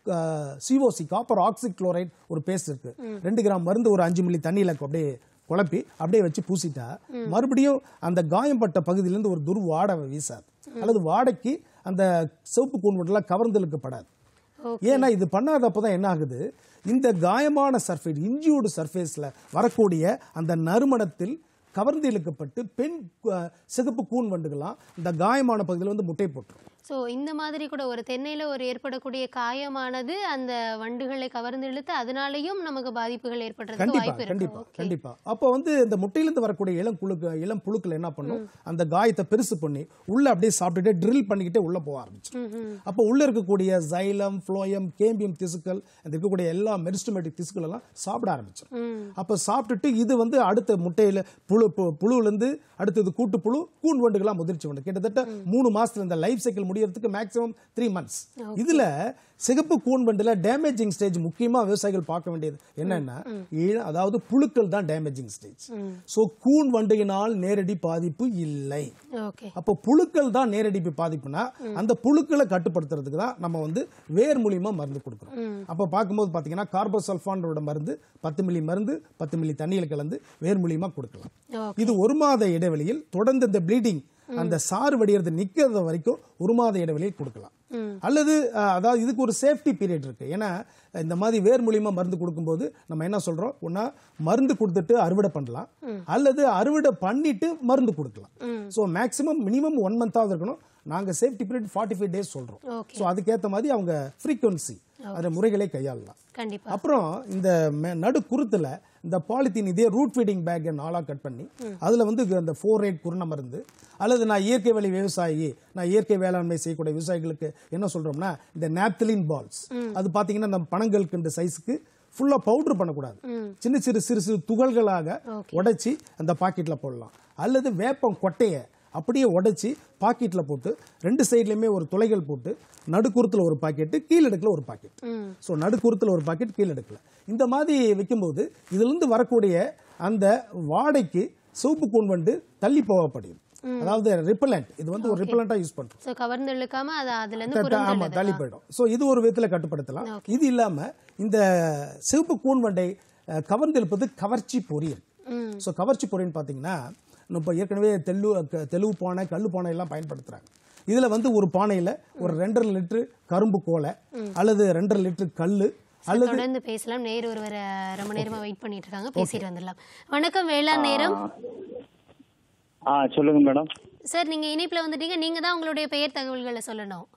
சிஓசி காப்பர் ஆக்சிக் குளோரைட் ஒரு பேஸ்ட் இருக்கு ரெண்டு கிராம் மருந்து ஒரு அஞ்சு மில்லி தண்ணியில் அப்படியே குழப்பி அப்படியே வச்சு பூசிட்டா மறுபடியும் அந்த காயம்பட்ட பகுதியிலேருந்து ஒரு துர் வாடை வீசாது அல்லது வாடைக்கு அந்த சிவப்பு கூன்வெட்டெல்லாம் கவர்ந்து இழுக்கப்படாது ஏன்னா இது பண்ணாதப்போ தான் என்ன ஆகுது இந்த காயமான சர்ஃபேஸ் இன்ஜூர்டு சர்ஃபேஸில் வரக்கூடிய அந்த நறுமணத்தில் கவர்ந்து இழுக்கப்பட்டு பெண் அஹ், சிகப்பு கூன் வண்டுகள்லாம் இந்த காயமான பகுதியில் வந்து முட்டை போட்டுரும் ஸோ இந்த மாதிரி கூட ஒரு தென்னையில ஒரு ஏற்படக்கூடிய காயமானது அந்த வண்டுகளை கவர்ந்து இழுத்து அதனாலையும் நமக்கு பாதிப்புகள் ஏற்படுறதுக்கு கண்டிப்பா வாய்ப்பு இருக்கு கண்டிப்பா Okay. கண்டிப்பா அப்போ வந்து இந்த முட்டையிலிருந்து வரக்கூடிய இளம் குழுக்கு இளம் புழுக்கள் என்ன பண்ணும் அந்த காயத்தை பெருசு பண்ணி உள்ள அப்படியே சாப்பிட்டுட்டே ட்ரில் பண்ணிக்கிட்டே உள்ள போக ஆரம்பிச்சிடும் அப்போ உள்ள இருக்கக்கூடிய ஜைலம் ஃப்ளோயம் கேம்பியம் திசுக்கள் அந்த இருக்கக்கூடிய எல்லா மெரிஸ்டமேட்டிக் திசுக்கள் எல்லாம் சாப்பிட ஆரம்பிச்சிடும் அப்போ சாப்பிட்டுட்டு இது வந்து அடுத்த முட்டையில புழு பு- புழுவிலிருந்து அடுத்தது கூட்டு புழு கூன் வண்டுகளா முதிர்ச்சி வண்டு கிட்டத்தட்ட மூணு மாசத்துல இந்த லைஃப் சைக்கிள் முடியறதுக்கு மேக்ஸிமம் த்ரீ மந்த்ஸ் இதுல சிகப்பு கூன் வண்டுல டேமேஜிங் ஸ்டேஜ் முக்கியமா விவசாயிகள் பார்க்க வேண்டியது என்னன்னா ஈழ- அதாவது புழுக்கள் தான் டேமேஜிங் ஸ்டேஜ் சோ கூன் வண்டுயினால் நேரடி பாதிப்பு இல்லை ஓகே அப்போ புழுக்கள் தான் நேரடி பாதிப்புனா அந்த புழுக்களை கட்டுப்படுத்துறதுக்கு தான் நம்ம வந்து வேர் மூலியமா மருந்து கொடுக்குறோம் அப்போ பார்க்கும்போது பார்த்தீங்கன்னா கார்போசல்ஃபானோட மருந்து பத்து மில்லி மருந்து பத்து மில்லி தண்ணியில் கலந்து வேர் மூலியமா கொடுக்கலாம் ஓகே இது ஒரு மாத இடைவெளியில் தொடர்ந்து இந்த ப்ளீடிங் அந்த சாறு வடிகிறது நிக்கிறது வரைக்கும் ஒரு மாத இடைவெளியில் கொடுக்கலாம் அல்லது அஹ், அதாவது இதுக்கு ஒரு சேஃப்டி பீரியட் இருக்கு ஏன்னா இந்த மாதிரி வேர் மூலியமா மருந்து கொடுக்கும்போது நம்ம என்ன சொல்றோம் ஒன்னா மருந்து கொடுத்துட்டு அறுவடை பண்ணலாம் அல்லது அறுவடை பண்ணிட்டு மருந்து கொடுக்கலாம் ஸோ மேக்ஸிமம் மினிமம் ஒன் மந்தாவது இருக்கணும் நாங்க safety period forty five days சொல்றோம் Okay. ஸோ அதுக்கேற்ற மாதிரி அவங்க ஃப்ரீக்வன்சி அந்த முறைகளை கையாளலாம் கண்டிப்பா அப்புறம் இந்த மெ- நடு குருத்துல இந்த பாலித்தீன் இதே ரூட் ஃபீடிங் பேக் நாளா கட் பண்ணி அதுல வந்து அந்த ஃபோர் ரேட் குருண மருந்து அல்லது நான் இயற்கை வழி விவசாயி நான் இயற்கை வேளாண்மை செய்யக்கூடிய விவசாயிகளுக்கு என்ன சொல்றோம்னா இந்த நாப்தலின் பால்ஸ் அது பாத்தீங்கன்னா நம்ம பனங்களுக்கு இந்த சைஸ்க்கு ஃபுல்லா பவுடர் பண்ணக்கூடாது சின்ன சிறு சிறு சிறு துகள்களாக உடைச்சி அந்த பாக்கெட்ல போடலாம் அல்லது வேப்பம் கொட்டையை அப்படியே உடைச்சி பாக்கெட்ல போட்டு ரெண்டு சைட்லயுமே ஒரு துளைகள் போட்டு நடுக்குறத்துல ஒரு பாக்கெட்டு கீழடுக்குல ஒரு பாக்கெட் ஸோ நடுக்குறத்துல ஒரு பாக்கெட் கீழடுக்குல இந்த மாதிரி வைக்கும்போது இதுல இருந்து வரக்கூடிய அந்த வாடைக்கு சிவப்பு கூன் வண்டு தள்ளி போகப்படுது அதாவது ரிப்பலண்ட் இது வந்து ஒரு ரிப்பலண்டா யூஸ் பண்றோம் ஸோ கவர்ந்து இழுக்காம அது அதுல இருந்து த- த- ஆமா புரிஞ்சு தள்ளி போயிடும் ஸோ இது ஒரு விதத்துல கட்டுப்படுத்தலாம் இது இல்லாம இந்த சிவப்பு கூன் வண்டை அஹ், கவர்ந்திருப்பது கவர்ச்சி பொறி இருக்கு ஸோ கவர்ச்சி பொறின்னு பார்த்தீங்கன்னா இப்போ ஏற்கனவே தெல்லு க- தெலுவு பானை கல்லு பானை எல்லாம் பயன்படுத்துறாங்க இதுல வந்து ஒரு பானையில ஒரு ரெண்டரை லிட்டரு கரும்பு கோலை அல்லது ரெண்டரை லிட்டரு கல்லு அல்லது தொடர்ந்து பேசலாம் நேர் ஒருவர் அஹ், ரொம்ப நேரமா வெயிட் பண்ணிட்டு இருக்காங்க பேசிட்டு வந்துடலாம் வணக்கம் வேளாண் நேரம் ஆ சொல்லுங்க மேடம் சார் நீங்க இணைப்புல வந்துட்டீங்க நீங்க தான் உங்களுடைய பெயர் தகவல்களை சொல்லணும்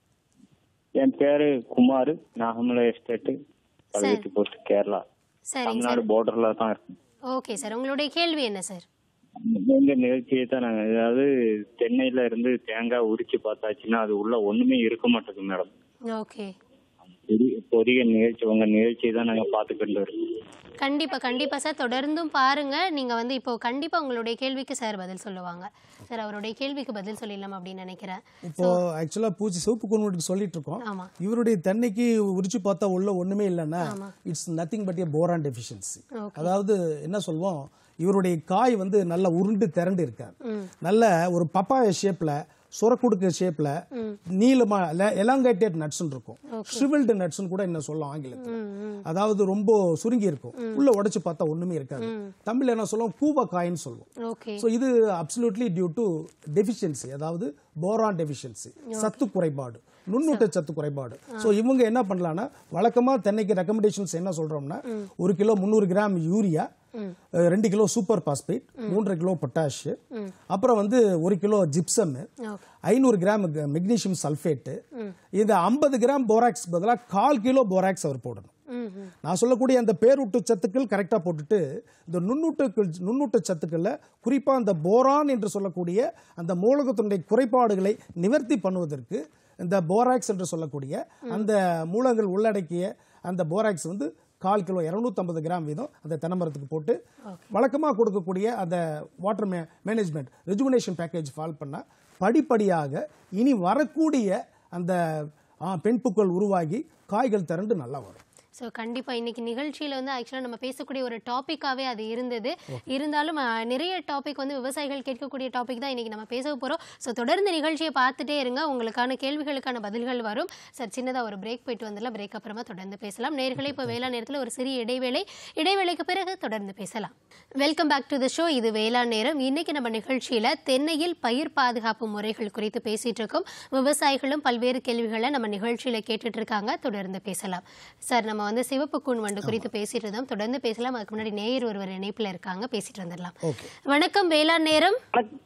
என் பேரு குமார் நாகமலை எஸ்டேட் பழுவேட்டி போஸ்ட் கேரளா சரிங்க தமிழ்நாடு சார் பார்டர்ல தான் இருக்கும் ஓகே சார் உங்களுடைய கேள்வி என்ன சார் எங்க நிகழ்ச்சியை தான் நாங்க அதாவது தென்னையில இருந்து தேங்காய் உரிச்சு பார்த்தாச்சுன்னா அது உள்ள ஒண்ணுமே இருக்க மாட்டேங்குது மேடம் ஓகே பெரிய பெரிய நிகழ்ச்சி உங்க நிகழ்ச்சியை தான் நாங்க பாத்துக்கிட்டு இருக்கோம் கண்டிப்பா கண்டிப்பா சார் தொடர்ந்தும் பாருங்க நீங்க வந்து இப்போ கண்டிப்பா உங்களுடைய கேள்விக்கு சார் பதில் சொல்லுவாங்க சார் அவருடைய கேள்விக்கு பதில் சொல்லிடலாம் அப்படின்னு நினைக்கிறேன் இப்போ ஆக்சுவலா பூச்சி சிவப்பு குன்வெட்டுக்கு சொல்லிட்டு இருக்கோம் ஆமா இவருடைய தென்னைக்கு உரிச்சு பார்த்தா உள்ள ஒண்ணுமே இல்லைன்னா it's nothing but a boron deficiency Okay. அதாவது என்ன சொல்வோம் இவருடைய காய் வந்து நல்ல உருண்டு திரண்டு இருக்காது நல்ல ஒரு பப்பாய ஷேப்ல சுரக்குடுக்க ஷேப்ல நீளமா எலாங்கேட்டட் நட்ஸ் இருக்கும் ஷிவில்டு நட்ஸ் கூட என்ன சொல்லலாம் ஆங்கிலத்தில் ம் ம் அதாவது ரொம்ப சுருங்கி இருக்கும் உள்ள உடைச்சு பார்த்தா ஒண்ணுமே இருக்காது தமிழ்ல என்ன சொல்லுவோம் கூவ காயின்னு சொல்லுவோம் ஓகே ஸோ இது அப்சல்யூட்லி டியூ டு டெஃபிஷியன்சி அதாவது போரான் டெஃபிஷியன்சி சத்து குறைபாடு நுண்ணூட்ட சத்து குறைபாடு ஸோ இவங்க என்ன பண்ணலாம்னா வழக்கமாக தென்னைக்கு ரெக்கமெண்டேஷன்ஸ் என்ன சொல்றோம்னா ஒரு கிலோ முந்நூறு கிராம் யூரியா அஹ், ரெண்டு கிலோ சூப்பர் பாஸ்பேட் மூன்றரை கிலோ பொட்டாஷ் அப்புறம் வந்து ஒரு கிலோ ஜிப்சம் ஓகே ஐநூறு கிராம் மெக்னீசியம் சல்ஃபேட்டு இது ஐம்பது கிராம் போராக்ஸ் பதிலாக கால் கிலோ போராக்ஸ் அவர் போடணும் ம் ம் நான் சொல்லக்கூடிய அந்த பேரூட்டு சத்துக்கள் கரெக்டாக போட்டுட்டு இந்த நுண்ணூட்ட நுண்ணூட்ட சத்துக்களில் குறிப்பாக அந்த போரான் என்று சொல்லக்கூடிய அந்த மூலகத்தினுடைய குறைபாடுகளை நிவர்த்தி பண்ணுவதற்கு இந்த போராக்ஸ் என்று சொல்லக்கூடிய அந்த மூலங்கள் உள்ளடக்கிய அந்த போராக்ஸ் வந்து கால் கிலோ 250 கிராம் வீதம் அந்த தென்னமரத்துக்கு போட்டு வழக்கமாக கொடுக்கக்கூடிய அந்த வாட்டர் மே மேனேஜ்மெண்ட் ரெஜுமினேஷன் பேக்கேஜ் ஃபால் பண்ணால் படிப்படியாக இனி வரக்கூடிய அந்த ஆ, பெண் பூக்கள் உருவாகி காய்கள் திரண்டு நல்லா வரும் ஸோ கண்டிப்பாக இன்னைக்கு நிகழ்ச்சியில் வந்து ஆக்சுவலாக நம்ம பேசக்கூடிய ஒரு டாப்பிக்காகவே அது இருந்தது இருந்தாலும் அஹ், நிறைய டாபிக் வந்து விவசாயிகள் கேட்கக்கூடிய டாபிக் தான் இன்னைக்கு நம்ம பேச போகிறோம் ஸோ தொடர்ந்து நிகழ்ச்சியை பார்த்துட்டே இருங்க உங்களுக்கான கேள்விகளுக்கான பதில்கள் வரும் சார் சின்னதாக ஒரு பிரேக் போயிட்டு வந்துடலாம் பிரேக் அப்புறமா தொடர்ந்து பேசலாம் நேர்களை இப்போ வேளாண் நேரத்தில் ஒரு சிறிய இடைவேளை இடைவேளைக்கு பிறகு தொடர்ந்து பேசலாம் welcome back to the show இது வேளாண் நேரம் இன்னைக்கு நம்ம நிகழ்ச்சியில் தென்னையில் பயிர் பாதுகாப்பு முறைகள் குறித்து பேசிட்டு இருக்கோம் விவசாயிகளும் பல்வேறு கேள்விகளை நம்ம நிகழ்ச்சியில் கேட்டுட்டு இருக்காங்க தொடர்ந்து பேசலாம் சார் நம்ம வந்து சிவப்பு கூன் வண்டு குறித்து பேசிட்டு இருந்தோம் தொடர்ந்து பேசலாம் அதுக்கு முன்னாடி நேயர் ஒருவர் இணைப்பில் இருக்காங்க பேசிட்டு வந்துடலாம் ஓகே வணக்கம் வேளாண் நேரம்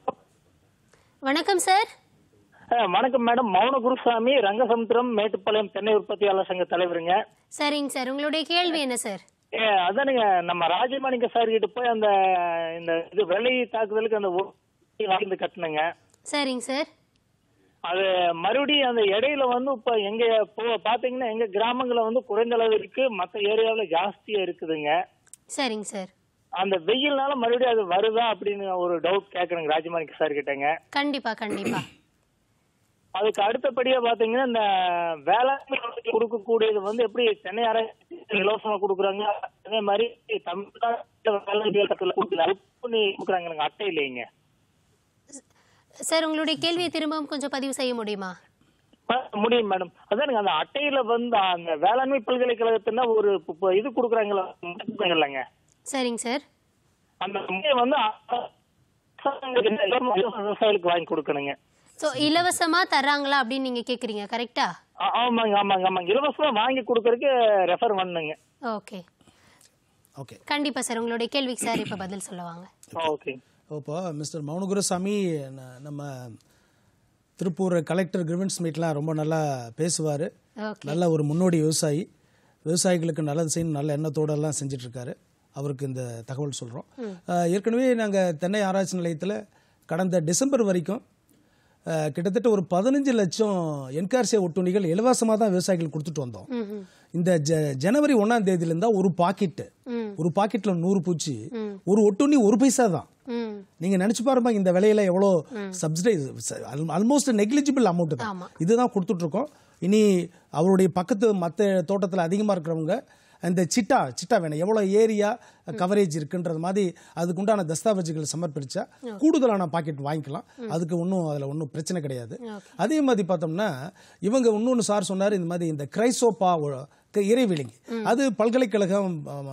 வணக்கம் சார் அஹ் வணக்கம் மேடம் மௌன குருசாமி ரங்கசமுத்திரம் மேட்டுப்பாளையம் தென்னை உற்பத்தியாளர் சங்க தலைவருங்க சரிங்க சார் உங்களுடைய கேள்வி என்ன சார் ஏ, அதானுங்க நம்ம ராஜமாணிக்க சார் கிட்ட போய் அந்த இந்த இது வெள்ளை தாக்குதலுக்கு அந்த ஒ- வாங்கி கட்டணுங்க சரிங்க சார் அது மறுபடியும் அந்த இடையில வந்து இப்ப எங்க இப்போ பாத்தீங்கன்னா எங்க கிராமங்கள்ல வந்து குறைந்த அளவு இருக்கு மத்த ஏரியாவுல ஜாஸ்தியா இருக்குதுங்க சரிங்க சார் அந்த வெயில்னால மறுபடியும் அது வருதா அப்படின்னு ஒரு டவுட் கேட்கணுங்க ராஜமாணிக்க சார் கிட்டங்க கண்டிப்பா கண்டிப்பா அதுக்கு அடுத்தபடியா பாத்தீங்கன்னா இந்த வேளாண்மை வளர்ச்சி கொடுக்கக்கூடியது வந்து எப்படி தென்னை அரசு இலவசமா கொடுக்குறாங்க அதே மாதிரி தமிழ்நாட்டு வேளாண்மை கட்டளை கொடுக்குற பண்ணி கொடுக்குறாங்க அட்டை இல்லைங்க சார் உங்களுடைய கேள்வியை திரும்பவும் கொஞ்சம் பதிவு செய்ய முடியுமா ஆ, முடியும் மேடம் அதானுங்க அந்த அட்டையில வந்து அந்த வேளாண்மை பல்கலைக்கழகத்துல ஒரு இப்ப- இப்ப இது கொடுக்குறாங்களா இல்லைங்க சரிங்க சார் அந்த முறையை வந்து அரசாங்கத்துக்கு இலவசமா விவசாயிகளுக்கு வாங்கி கொடுக்கணுங்க ஸோ இலவசமா தர்றாங்களா அப்படின்னு நீங்க கேக்குறீங்க கரெக்டா ஆ- ஆமாங்க ஆமாங்க ஆமாங்க இலவசமா வாங்கி கொடுக்கறதுக்கு ரெஃபர் பண்ணுங்க ஓகே ஓகே கண்டிப்பா சார் உங்களுடைய கேள்விக்கு சார் இப்ப பதில் சொல்லுவாங்க ஓகே இப்போ மிஸ்டர் மௌனகுருசாமி ந- நம்ம திருப்பூர் கலெக்டர் கிரிவன்ஸ் மீட்லாம் ரொம்ப நல்லா பேசுவார் ஓகே நல்ல ஒரு முன்னோடி விவசாயி விவசாயிகளுக்கு நல்லது செய்யணும் நல்ல எண்ணத்தோட எல்லாம் செஞ்சுட்டு இருக்காரு அவருக்கு இந்த தகவல் சொல்கிறோம் ஏற்கனவே நாங்கள் தென்னை ஆராய்ச்சி நிலையத்தில் கடந்த டிசம்பர் வரைக்கும் அஹ், கிட்டத்தட்ட ஒரு பதினஞ்சு லட்சம் என்கார்சியா ஒட்டுணிகள் இலவசமாக தான் விவசாயிகளுக்கு கொடுத்துட்டு வந்தோம் இந்த ஜ ஜனவரி ஒன்றாம் தேதியிலேருந்தா ஒரு பாக்கெட்டு ம். ஒரு பாக்கெட்ல நூறு பூச்சி ஒரு ஒட்டுண்ணி ஒரு பைசா தான் ம் நீங்க நினைச்சு பாருங்க இந்த விலையில எவ்வளோ சப்சிடைஸ் ஆல்மோஸ்ட் நெக்லிஜிபிள் அமௌண்ட் தான் ஆமா. இதுதான் கொடுத்துட்டு இருக்கோம் இனி அவருடைய பக்கத்து மற்ற தோட்டத்தில் அதிகமாக இருக்கிறவங்க இந்த சிட்டா சிட்டா வேணும் எவ்வளோ ஏரியா கவரேஜ் இருக்குன்றது மாதிரி அதுக்கு உண்டான தஸ்தாவேஜுகள் சமர்ப்பிச்சா கூடுதலான பாக்கெட் வாங்கிக்கலாம் அதுக்கு ஒன்றும் அதில் ஒன்றும் பிரச்சனை கிடையாது அதே மாதிரி பார்த்தோம்னா இவங்க இன்னொன்று சார் சொன்னார் இந்த மாதிரி இந்த கிரைசோப்பா ஒ- க- இறைவிலங்கி அது பல்கலைக்கழகம் ஆமா,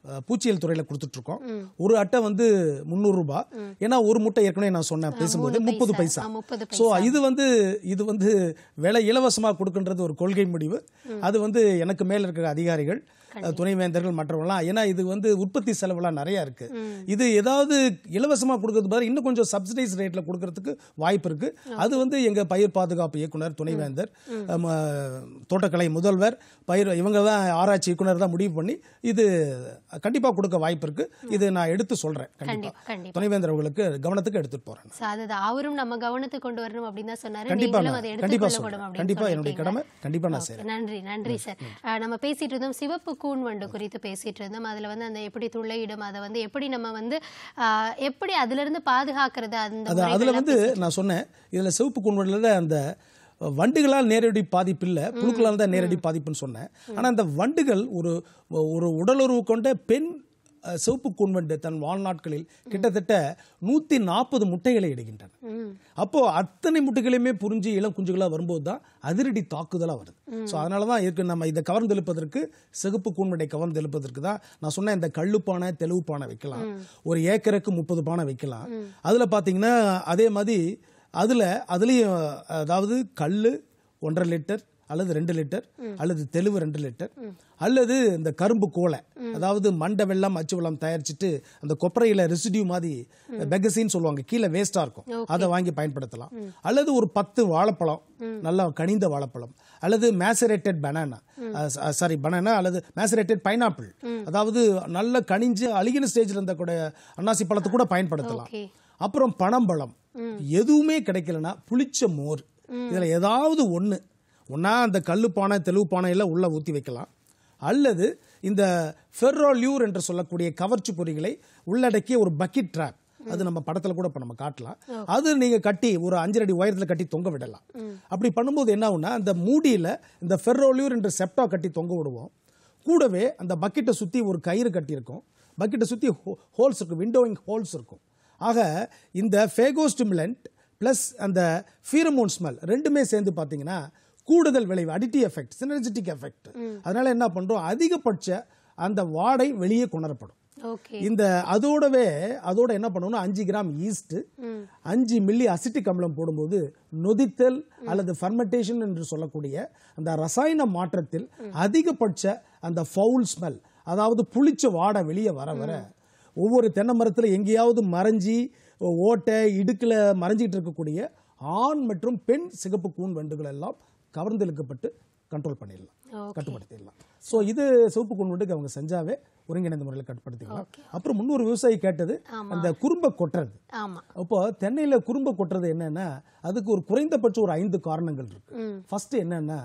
அஹ், பூச்சியியல் துறையில கொடுத்துட்டு இருக்கோம் ஒரு அட்டை வந்து முந்நூறு ரூபாய் ஏன்னா ஒரு முட்டை ஏற்கனவே நான் சொன்னேன் பேசும்போது மூணு முப்பது பைசா. பைசா ஆ, முப்பது ஸோ இது வந்து இது வந்து விலை இலவசமா கொடுக்கின்றது ஒரு கொள்கை முடிவு அது வந்து எனக்கு மேல இருக்கிற அதிகாரிகள் அஹ், துணைவேந்தர்கள் மற்றவங்களாம் ஏன்னா இது வந்து உற்பத்தி செலவுலாம் நிறைய இருக்கு இது ஏதாவது இலவசமா கொடுக்கறது பதிலா இன்னும் கொஞ்சம் சப்சிடைஸ் ரேட்ல கொடுக்கறதுக்கு வாய்ப்பு இருக்கு அது வந்து எங்க பயிர் பாதுகாப்பு இயக்குனர் துணைவேந்தர் அம், தோட்டக்கலை முதல்வர் பயிர் இவங்க தான் ஆராய்ச்சி இயக்குனர் தான் முடிவு பண்ணி இது கண்டிப்பா கொடுக்க வாய்ப்பு இருக்கு இது நான் எடுத்து சொல்றேன் கண்டிப்பா கண்டிப்பா கண்டிப்பா துணைவேந்தர் அவர்களுக்கு கவனத்துக்கு எடுத்துட்டு போறேன் So, அதுதான் அவரும் நம்ம கவனத்துக்கு கொண்டு வரணும் அப்படின்னு தான் சொன்னாரு கண்டிப்பா நீங்களும் நான் அதை கண்டிப்பா எடுத்துக்கொள்ளப்படும் சொல்றேன் அப்படின்னு கண்டிப்பா என்னுடைய சொல்லிட்டீங்க. கடமை கண்டிப்பா நான் Okay, செய்றேன் நன்றி நன்றி சார் அஹ், நம்ம பேசிட்டு இருந்தோம் சிவப்பு கூன் வண்டு குறித்து பேசிட்டு இருந்தோம் அதுல வந்து அந்த எப்படி துளையிடும் அதை வந்து எப்படி நம்ம வந்து அஹ், எப்படி அதுல இருந்து பாதுகாக்கிறது அந்த அது அதுல முறைகள்லாம் வந்து நான் சொன்னேன் இதுல சிவப்பு குன்வெளியில் அந்த வண்டுகளால் நேரடி பாதிப்பு இல்லை புழுக்களால் தான் நேரடி பாதிப்புன்னு சொன்னேன் ஆனா அந்த வண்டுகள் ஒரு ஒரு உடலுறவு கொண்ட பெண் அஹ், சிவப்பு கூன்வண்டு தன் வாழ்நாட்களில் கிட்டத்தட்ட நூத்தி நாற்பது முட்டைகளை இடுகின்றன ம். அப்போ அத்தனை முட்டைகளையுமே புரிஞ்சு இளம் குஞ்சுகளா வரும்போது தான் அதிரடி தாக்குதலா வருது ஸோ அதனால தான் இருக்கு நம்ம இதை கவர்ந்தெழுப்பதற்கு சிகப்பு கூன்வடை கவர்ந்தெழுப்பதற்கு தான் நான் சொன்னேன் இந்த கள்ளுப்பானை தெளிவு பானை வைக்கலாம் ஒரு ஏக்கருக்கு முப்பது பானை வைக்கலாம் அதுல பாத்தீங்கன்னா அதே மாதிரி அதுல அதுலயும் அதாவது கல்லு ஒன்றரை லிட்டர் அல்லது ரெண்டு லிட்டர் அல்லது தெளிவு ரெண்டு லிட்டர் அல்லது இந்த கரும்பு கோலை அதாவது மண்டை வெள்ளம் அச்சு வெள்ளம் தயாரிச்சுட்டு அந்த கொப்பரையில ரெசிடியூ மாதிரி பெகசின்னு சொல்லுவாங்க கீழே வேஸ்டா இருக்கும் அதை வாங்கி பயன்படுத்தலாம் அல்லது ஒரு பத்து வாழைப்பழம் நல்லா கனிந்த வாழைப்பழம் அல்லது மேசரேட்டட் பனானா சாரி பனானா அல்லது மேசரேட்டட் பைனாப்பிள் அதாவது நல்ல கனிஞ்சு அழுகின ஸ்டேஜ்ல இருந்த கூட அன்னாசி பழத்தை கூட பயன்படுத்தலாம் Okay. அப்புறம் பனம்பழம் எதுவுமே கிடைக்கலனா புளிச்ச மோர் இதுல ஏதாவது ஒண்ணு ஒண்ணா அந்த கல்லு பானை தெளிவு பானையில உள்ள ஊத்தி வைக்கலாம் அல்லது இந்த ஃபெர்ரோலியூர் என்று சொல்லக்கூடிய கவர்ச்சி பொறிகளை உள்ளடக்கிய ஒரு பக்கெட் ட்ராப் அது நம்ம படத்துல கூட இப்ப நம்ம காட்டலாம் அது நீங்க கட்டி ஒரு அஞ்சு அடி உயரத்துல கட்டி தொங்க விடலாம் அப்படி பண்ணும்போது என்ன ஆகும்னா அந்த மூடியில இந்த ஃபெர்ரோலியூர் என்ற செப்டா கட்டி தொங்க விடுவோம் கூடவே அந்த பக்கெட்டை சுத்தி ஒரு கயிறு கட்டியிருக்கும் பக்கெட்டை சுத்தி ஹோல்ஸ் இருக்கும் விண்டோவிங் ஹோல்ஸ் இருக்கும் ஆக இந்த ஃபேகோஸ்டிமுலண்ட் ப்ளஸ் அந்த ஃபீரமோன் ஸ்மெல் ரெண்டுமே சேர்ந்து பார்த்தீங்கன்னா கூடுதல் விளைவு அடிட்டிவ் எஃபெக்ட் சினர்ஜெட்டிக் எஃபெக்ட் அதனால என்ன பண்றோம் அதிகபட்ச அந்த வாடை வெளியே கொணரப்படும் ஓகே இந்த அதோடவே அதோட என்ன பண்ணணும்னா அஞ்சு கிராம் ஈஸ்ட் அஞ்சு மில்லி அசிட்டிக் அமிலம் போடும்போது நொதித்தல் அல்லது ஃபர்மெண்டேஷன் என்று சொல்லக்கூடிய அந்த ரசாயன மாற்றத்தில் அதிகபட்ச அந்த ஃபவுல் ஸ்மெல் அதாவது புளிச்ச வாடை வெளியே வர வர ஒவ்வொரு தென்னை மரத்துல எங்கேயாவது மறைஞ்சி ஓட்டை இடுக்குல மறைஞ்சிட்டு இருக்கக்கூடிய ஆண் மற்றும் பெண் சிகப்பு கூன் வண்டுகள் எல்லாம் கவர்ந்தெழுக்கப்பட்டு கண்ட்ரோல் பண்ணிடலாம் Okay. கட்டுப்படுத்திடலாம் ஸோ இது சிவப்பு கூன்வண்டுக்கு அவங்க செஞ்சாவே ஒருங்கிணைந்த முறையில் கட்டுப்படுத்திக்கலாம் அப்புறம் முன்னொரு விவசாயி கேட்டது அந்த குறும்ப கொட்டுறது ஆமா அப்போ தென்னையில குறும்ப கொட்டுறது என்னன்னா அதுக்கு ஒரு குறைந்தபட்சம் ஒரு ஐந்து காரணங்கள் இருக்கு ஃபர்ஸ்ட் என்னன்னா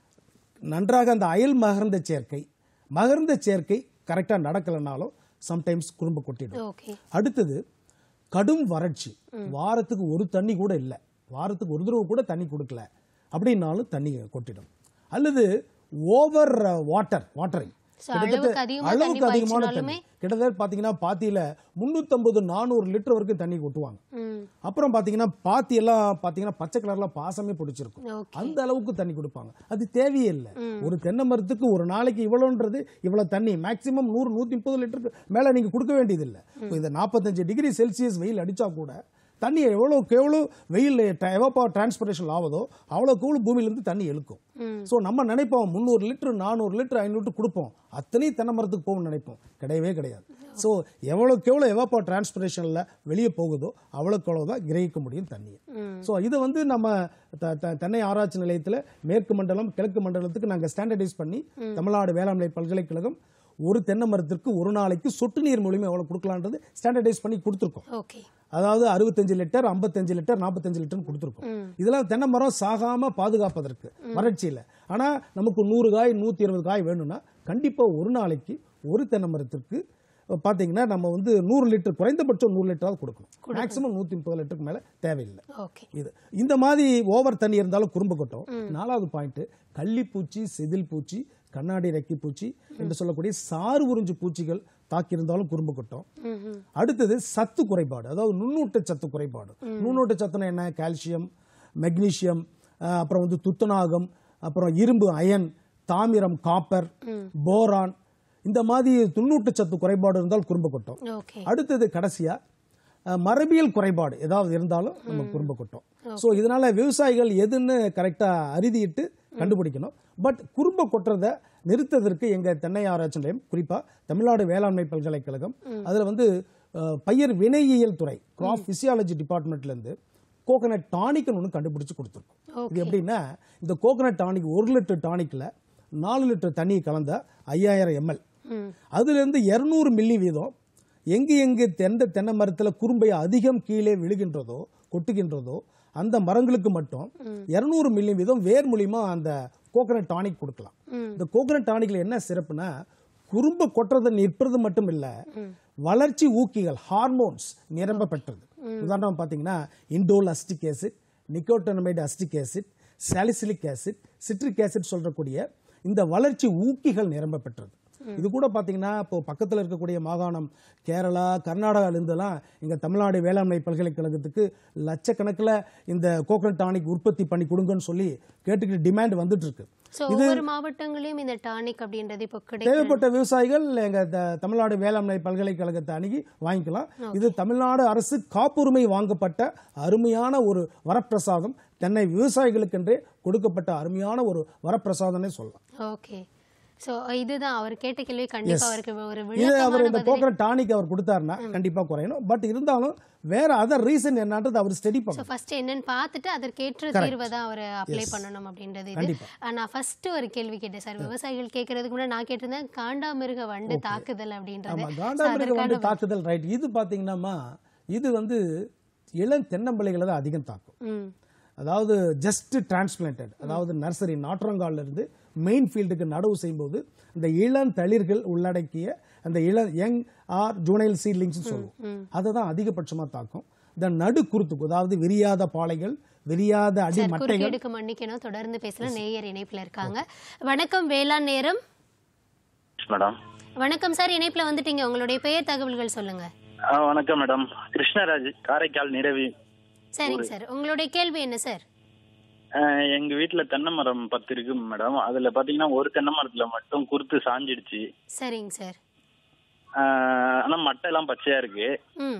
நன்றாக அந்த அயல் மகர்ந்த சேர்க்கை மகர்ந்த சேர்க்கை கரெக்டா நடக்கலைனாலும் சம்டைம்ஸ் குறும்ப கொட்டிடும் ஓகே அடுத்தது கடும் வறட்சி வாரத்துக்கு ஒரு தண்ணி கூட இல்லை வாரத்துக்கு ஒரு தடவை கூட தண்ணி கொடுக்கல அப்படின்னாலும் தண்ணி கொட்டிடும் அல்லது ஓவர் வாட்டர் வாட்டரிங் So, அளவுக்கு அதிகமா தண்ணி அளவுக்கு அதிகமான பாய்ச்சினாலுமே- தண்ணி கிட்டத்தட்ட பாத்தீங்கன்னா பாத்தியில முன்னூத்தம்பது நானூறு லிட்டர் வரைக்கும் தண்ணி கொட்டுவாங்க ம் அப்புறம் பாத்தீங்கன்னா பாத்தி எல்லாம் பாத்தீங்கன்னா பச்சை கலர்ல பாசமே பிடிச்சிருக்கும் ஓகே அந்த அளவுக்கு தண்ணி கொடுப்பாங்க அது தேவையே இல்லை ஒரு தென்னை மரத்துக்கு ஒரு நாளைக்கு இவ்வளோன்றது இவ்வளவு தண்ணி மேக்சிமம் நூறு நூத்தி முப்பது லிட்டருக்கு மேல நீங்க கொடுக்க வேண்டியதில்லை இப்போ இந்த நாற்பத்தஞ்சு டிகிரி செல்சியஸ் வெயில் அடிச்சா கூட தண்ணி எவ்வளோக்கு எவ்வளோ வெயில் எவப்பா டிரான்ஸ்பரேஷன் ஆகுதோ அவ்வளோக்கு எவ்வளோ பூமியிலேருந்து தண்ணி இழுக்கும் ஸோ நம்ம நினைப்போம் முந்நூறு லிட்டர் நானூறு லிட்டர் ஐநூறு லிட்டர் கொடுப்போம் அத்தனை தென்னை மரத்துக்கு போகும்னு நினைப்போம் கிடையவே கிடையாது ஸோ எவ்வளோக்கு எவ்வளோ எவப்பா டிரான்ஸ்பரேஷனில் வெளியே போகுதோ அவ்வளோக்கு எவ்வளோ தான் கிரகிக்க முடியும் தண்ணியை ஸோ இது வந்து நம்ம த- த- தென்னை ஆராய்ச்சி நிலையத்தில் மேற்கு மண்டலம் கிழக்கு மண்டலத்துக்கு நாங்கள் ஸ்டாண்டர்டைஸ் பண்ணி தமிழ்நாடு வேளாண்மை பல்கலைக்கழகம் ஒரு தென்னை மரத்திற்கு ஒரு நாளைக்கு சொட்டு நீர் மூலியமா எவ்வளவு கொடுக்கலான்றது ஸ்டாண்டர்டைஸ் பண்ணி கொடுத்துருக்கோம் ஓகே அதாவது அறுபத்தஞ்சு லிட்டர் ஐம்பத்தஞ்சு லிட்டர் நாற்பத்தஞ்சு லிட்டர் கொடுத்துருக்கோம் இதெல்லாம் தென்னை மரம் சாகாம பாதுகாப்பதற்கு வறட்சியில ஆனா நமக்கு நூறு காய் நூத்தி இருபது காய் வேணும்னா கண்டிப்பா ஒரு நாளைக்கு ஒரு தென்னை மரத்திற்கு பாத்தீங்கன்னா நம்ம வந்து நூறு லிட்டர் குறைந்தபட்சம் நூறு லிட்டராவது கொடுக்கணும் மேக்ஸிமம் நூத்தி முப்பது லிட்டருக்கு மேல தேவையில்லை ஓகே இது இந்த மாதிரி ஓவர் தண்ணி இருந்தாலும் குறும்பு கொட்டும் நாலாவது பாயிண்ட் கள்ளிப்பூச்சி செதில் பூச்சி கண்ணாடி ரெக்கி பூச்சி என்று சொல்லக்கூடிய சாறு உறிஞ்சு பூச்சிகள் தாக்கியிருந்தாலும் குறும்பு கொட்டும் அடுத்தது சத்து குறைபாடு அதாவது நுண்ணூட்ட சத்து குறைபாடு நுண்ணூட்ட சத்துனா என்ன கால்சியம் மெக்னீசியம் அஹ், அப்புறம் வந்து துத்தநாகம் அப்புறம் இரும்பு அயன் தாமிரம் காப்பர் போரான் இந்த மாதிரி துண்ணூட்டச்சத்து குறைபாடு இருந்தால் குறும்ப கொட்டும் ஓகே அடுத்தது கடைசியா அஹ், மரபியல் குறைபாடு ஏதாவது இருந்தாலும் நம்ம குறும்ப கொட்டும் ஸோ இதனால விவசாயிகள் எதுன்னு கரெக்டா அறுதிட்டு கண்டுபிடிக்கணும் பட் குறும்ப கொட்டுறதை நிறுத்ததற்கு எங்க தென்னை ஆராய்ச்சி நிலையம் குறிப்பா தமிழ்நாடு வேளாண்மை பல்கலைக்கழகம் அதுல வந்து அஹ், பயிர் வினையியல் துறை கிராப் பிசியாலஜி டிபார்ட்மெண்ட்ல இருந்து கோகனட் டானிக்னு ஒன்று கண்டுபிடிச்சு கொடுத்துருக்கோம் இது எப்படின்னா இந்த கோகனட் டானிக் ஒரு லிட்டர் டானிக்ல நாலு லிட்டர் தண்ணி கலந்த ஐயாயிரம் எம்எல் அதுல இருந்து இருநூறு மில்லி வீதம் எங்கு எங்கு தெந்த தென்னை மரத்துல குறும்பை அதிகம் கீழே விழுகின்றதோ கொட்டுகின்றதோ அந்த மரங்களுக்கு மட்டும் இருநூறு மில்லி வீதம் வேர் மூலியமா அந்த கோகனட் டானிக் கொடுக்கலாம் இந்த கோகனட் டானிக்ல என்ன சிறப்புனா குறும்பை கொட்டுறது நிற்பது மட்டும் இல்ல வளர்ச்சி ஊக்கிகள் ஹார்மோன்ஸ் நிரம்ப பெற்றது உதாரணம் பாத்தீங்கன்னா indole acetic acid nicotinamide acetic acid salicylic acid citric acid சொல்றக்கூடிய இந்த வளர்ச்சி ஊக்கிகள் நிரம்ப பெற்றது இது கூட பாத்தீங்கன்னா இப்போ பக்கத்துல இருக்கக்கூடிய மாகாணம் கேரளா கர்நாடகால இருந்தெல்லாம் எங்க தமிழ்நாடு வேளாண்மை பல்கலைக்கழகத்துக்கு லட்சக்கணக்கில் இந்த கோகனட் டானிக் உற்பத்தி பண்ணி கொடுங்கன்னு சொல்லி கேட்டுக்கிட்டு டிமாண்ட் வந்துட்டு இருக்கு சோ ஒவ்வொரு மாவட்டங்களையும் இந்த டானிக் அப்படின்றது இப்போ கிடைக்கும் தேவைப்பட்ட விவசாயிகள் எங்க த- தமிழ்நாடு வேளாண்மை பல்கலைக்கழகத்தை அணுகி வாங்கிக்கலாம் இது தமிழ்நாடு அரசு காப்புரிமை வாங்கப்பட்ட அருமையான ஒரு வரப்பிரசாதம் தென்னை விவசாயிகளுக்கென்றே கொடுக்கப்பட்ட அருமையான ஒரு வரப்பிரசாதம்னே சொல்லலாம் ஓகே சோ இதுதான் அவர் கேட்ட கேள்வி கண்டிப்பா அவருக்கு ஒரு இது அவர் விளக்கமான இந்த பதில் கோகனட் டானிக் அவர் கொடுத்தாருன்னா கண்டிப்பா குறையணும் பட் இருந்தாலும் வேற அதர் ரீசன் என்னன்றது அவர் ஸ்டடி ஸோ பண்ணணும் ஃபர்ஸ்ட் என்னன்னு பார்த்துட்டு அதற்கேற்ற தீர்வை தான் அவர் அப்ளை பண்ணணும் அப்படின்றது இது கண்டிப்பா. ஆ, நான் ஃபர்ஸ்ட் ஒரு கேள்வி கேட்டேன் சார் விவசாயிகள் கேட்கறதுக்கு முன்னாடி நான் கேட்டிருந்தேன் காண்டாமிருக வண்டு தாக்குதல் அப்படின்றது ஆமா So, காண்டாமிருக அதற்கான வந்து தாக்குதல் ரைட் இது பாத்தீங்கன்னாமா இது வந்து இளம் தென்னம்பிள்ளைகளை தான் அதிகம் தாக்கும் ம் அதாவது ஜஸ்ட் டிரான்ஸ்பிளான்டட் அதாவது நர்சரி நாற்றங்கால்ல இருந்து மெயின் ஃபீல்டுக்கு நடவு செய்யும்போது இந்த இளம் தளிர்கள் உள்ளடக்கிய அந்த இளம் யங் ஆர் ஜூனைல் சீட்லிங்ஸ் சொல்லுவோம் அதை தான் அதிகபட்சமா தாக்கும் இந்த நடு குருத்துக்கு அதாவது விரியாத பாளைகள் விரியாத அடி சார் மட்டைகள் குறுக்கீடுக்கு மன்னிக்கணும் தொடர்ந்து பேசலாம் நேயர் இணைப்புல இருக்காங்க வணக்கம் வேளாண் நேரம் மேடம் வணக்கம் சார் இணைப்புல வந்துட்டீங்க உங்களுடைய பெயர் தகவல்கள் சொல்லுங்க வணக்கம் மேடம் கிருஷ்ணராஜ் காரைக்கால் நிரவி சரிங்க சார் உங்களுடைய கேள்வி என்ன சார் அஹ், எங்க வீட்டுல தென்னை மரம் பத்து இருக்கு மேடம் அதுல பாத்தீங்கன்னா ஒரு தென்னை மரத்துல மட்டும் குருத்து சாஞ்சிடுச்சு சரிங்க சார் அஹ், ஆனா மட்டை எல்லாம் பச்சையா இருக்கு ம்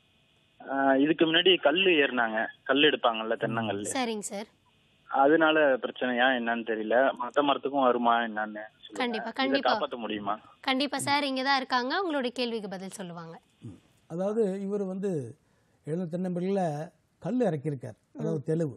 அஹ், இதுக்கு முன்னாடி கல்லு ஏறினாங்க கல் எடுப்பாங்கல்ல தென்னங்கல்லு சரிங்க சார் அதனால பிரச்சனையா என்னன்னு தெரியல மத்த மரத்துக்கும் வருமா என்னன்னு சொல்லுங்க. கண்டிப்பா, இதை கண்டிப்பா. காப்பாத்த முடியுமா கண்டிப்பா சார் இங்க தான் இருக்காங்க உங்களுடைய கேள்விக்கு பதில் சொல்லுவாங்க அதாவது இவர் வந்து எழுத தென்னம்பிள்ளையில் கல் இறக்கியிருக்கார் அதாவது தெலுவு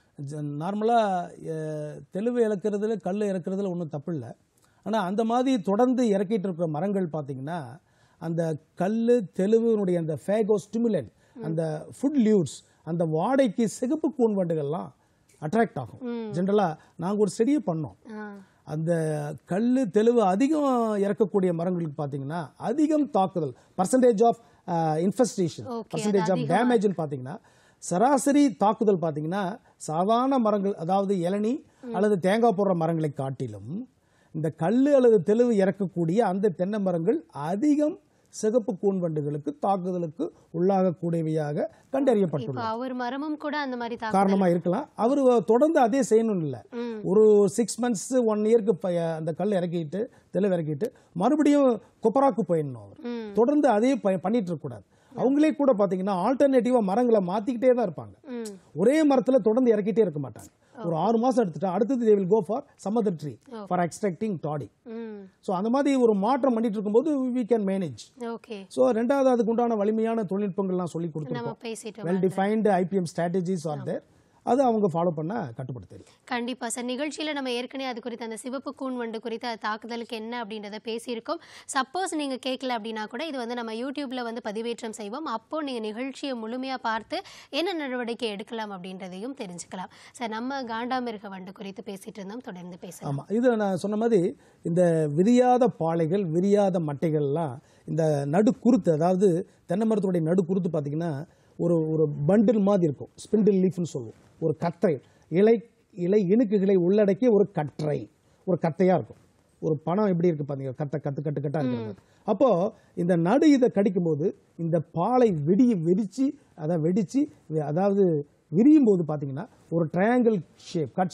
நார்மலாக தெலுவு இறக்குறதுல கல் இறக்குறதுல ஒன்றும் தப்பு இல்லை ஆனால் அந்த மாதிரி தொடர்ந்து இறக்கிட்டு இருக்கிற மரங்கள் பார்த்தீங்கன்னா அந்த கல் தெலுவினுடைய அந்த ஃபேகோ ஸ்டிமுலன் அந்த ஃபுட் லியூட்ஸ் அந்த வாடைக்கு சிகப்பு கூன் வண்டுகள்லாம் அட்ராக்ட் ஆகும் ஜென்ரலாக நாங்கள் ஒரு செடியை பண்ணோம் ஆ அந்த கல் தெளிவு அதிகம் இறக்கக்கூடிய மரங்களுக்கு பார்த்தீங்கன்னா அதிகம் தாக்குதல் percentage of infestation Okay, percentage of டேமேஜ்னு பார்த்தீங்கன்னா சராசரி தாக்குதல் பார்த்தீங்கன்னா சாதாரண மரங்கள் அதாவது இளநி அல்லது தேங்காய் போடுற மரங்களை காட்டிலும் இந்த கல் அல்லது தெளிவு இறக்கக்கூடிய அந்த தென்னை மரங்கள் அதிகம் சிகப்பு கூன் வண்டுகளுக்கு தாக்குதலுக்கு உள்ளாகக்கூடியவையாக கண்டறியப்பட்டுள்ளது இப்போ அவர் மரமும் கூட அந்த மாதிரி தாக்குதல் காரணமா இருக்கலாம் அவர் தொடர்ந்து அதே செய்யணும் இல்ல ம். ஒரு சிக்ஸ் மந்த்ஸ் ஒன் இயர்க்கு அந்த கல் இறக்கிட்டு தெளிவு இறக்கிட்டு மறுபடியும் கொப்பராக்கு போயிடணும் அவர் ம். தொடர்ந்து அதே ப- பண்ணிட்டு இருக்க கூடாது அவங்களே கூட பாத்தீங்கன்னா ஆல்டர்னேட்டிவா மரங்களை மாத்திக்கிட்டே தான் இருப்பாங்க ம் ஒரே மரத்துல தொடர்ந்து இறக்கிட்டே இருக்க மாட்டாங்க ஒரு ஆறு மாசம் எடுத்துட்டா அடுத்தது they will go for some other tree for extracting toddy hmm so அந்த மாதிரி ஒரு மாற்றம் பண்ணிட்டு இருக்கும்போது we can manage okay so ரெண்டாவது அதுக்கு உண்டான வலிமையான தொழில்நுட்பங்கள்லாம் சொல்லி நம்ம கொடுத்துருக்கோம் பேசிட்டோம் well defined IPM strategies are there அது அவங்க ஃபாலோ பண்ண கட்டுப்பட தெரியும் கண்டிப்பா சார் நிகழ்ச்சியில நம்ம ஏற்கனவே அது குறித்து அந்த சிவப்பு கூன் வண்டு குறித்து அது தாக்குதலுக்கு என்ன அப்படின்றத பேசியிருக்கோம் சப்போஸ் நீங்க கேட்கல அப்படின்னா கூட இது வந்து நம்ம யூடியூப்ல வந்து பதிவேற்றம் செய்வோம் அப்போ நீங்க நிகழ்ச்சியை முழுமையா பார்த்து என்ன நடவடிக்கை எடுக்கலாம் அப்படின்றதையும் தெரிஞ்சுக்கலாம் சார் நம்ம காண்டாமிருக வண்டு குறித்து பேசிட்டு இருந்தோம் தொடர்ந்து பேசலாம் ஆமாம் இது நான் சொன்ன மாதிரி இந்த விரியாத பாளைகள் விரியாத மட்டைகள்லாம் இந்த நடுக்குருத்து அதாவது தென்னை மரத்துடைய நடுக்குருத்து பார்த்தீங்கன்னா ஒரு ஒரு பண்டில் மாதிரி இருக்கும் ஸ்பிண்டில் லீஃப்னு சொல்லுவோம் ஒரு கற்றை இலை இலை இணுக்குகளை உள்ளடக்கிய ஒரு கற்றை ஒரு கட்டையாக இருக்கும் ஒரு பணம் எப்படி இருக்கு பாத்தீங்க கட்ட கட்டு கட்டு கட்டா இருக்கிறது அப்போ இந்த நடு இதை கடிக்கும்போது இந்த பாலை வெடி வெடிச்சு அதை வெடிச்சு வி- அதாவது விரியும் போது பாத்தீங்கன்னா ஒரு ட்ரையாங்கிள் ஷேப் கட் ஷேப்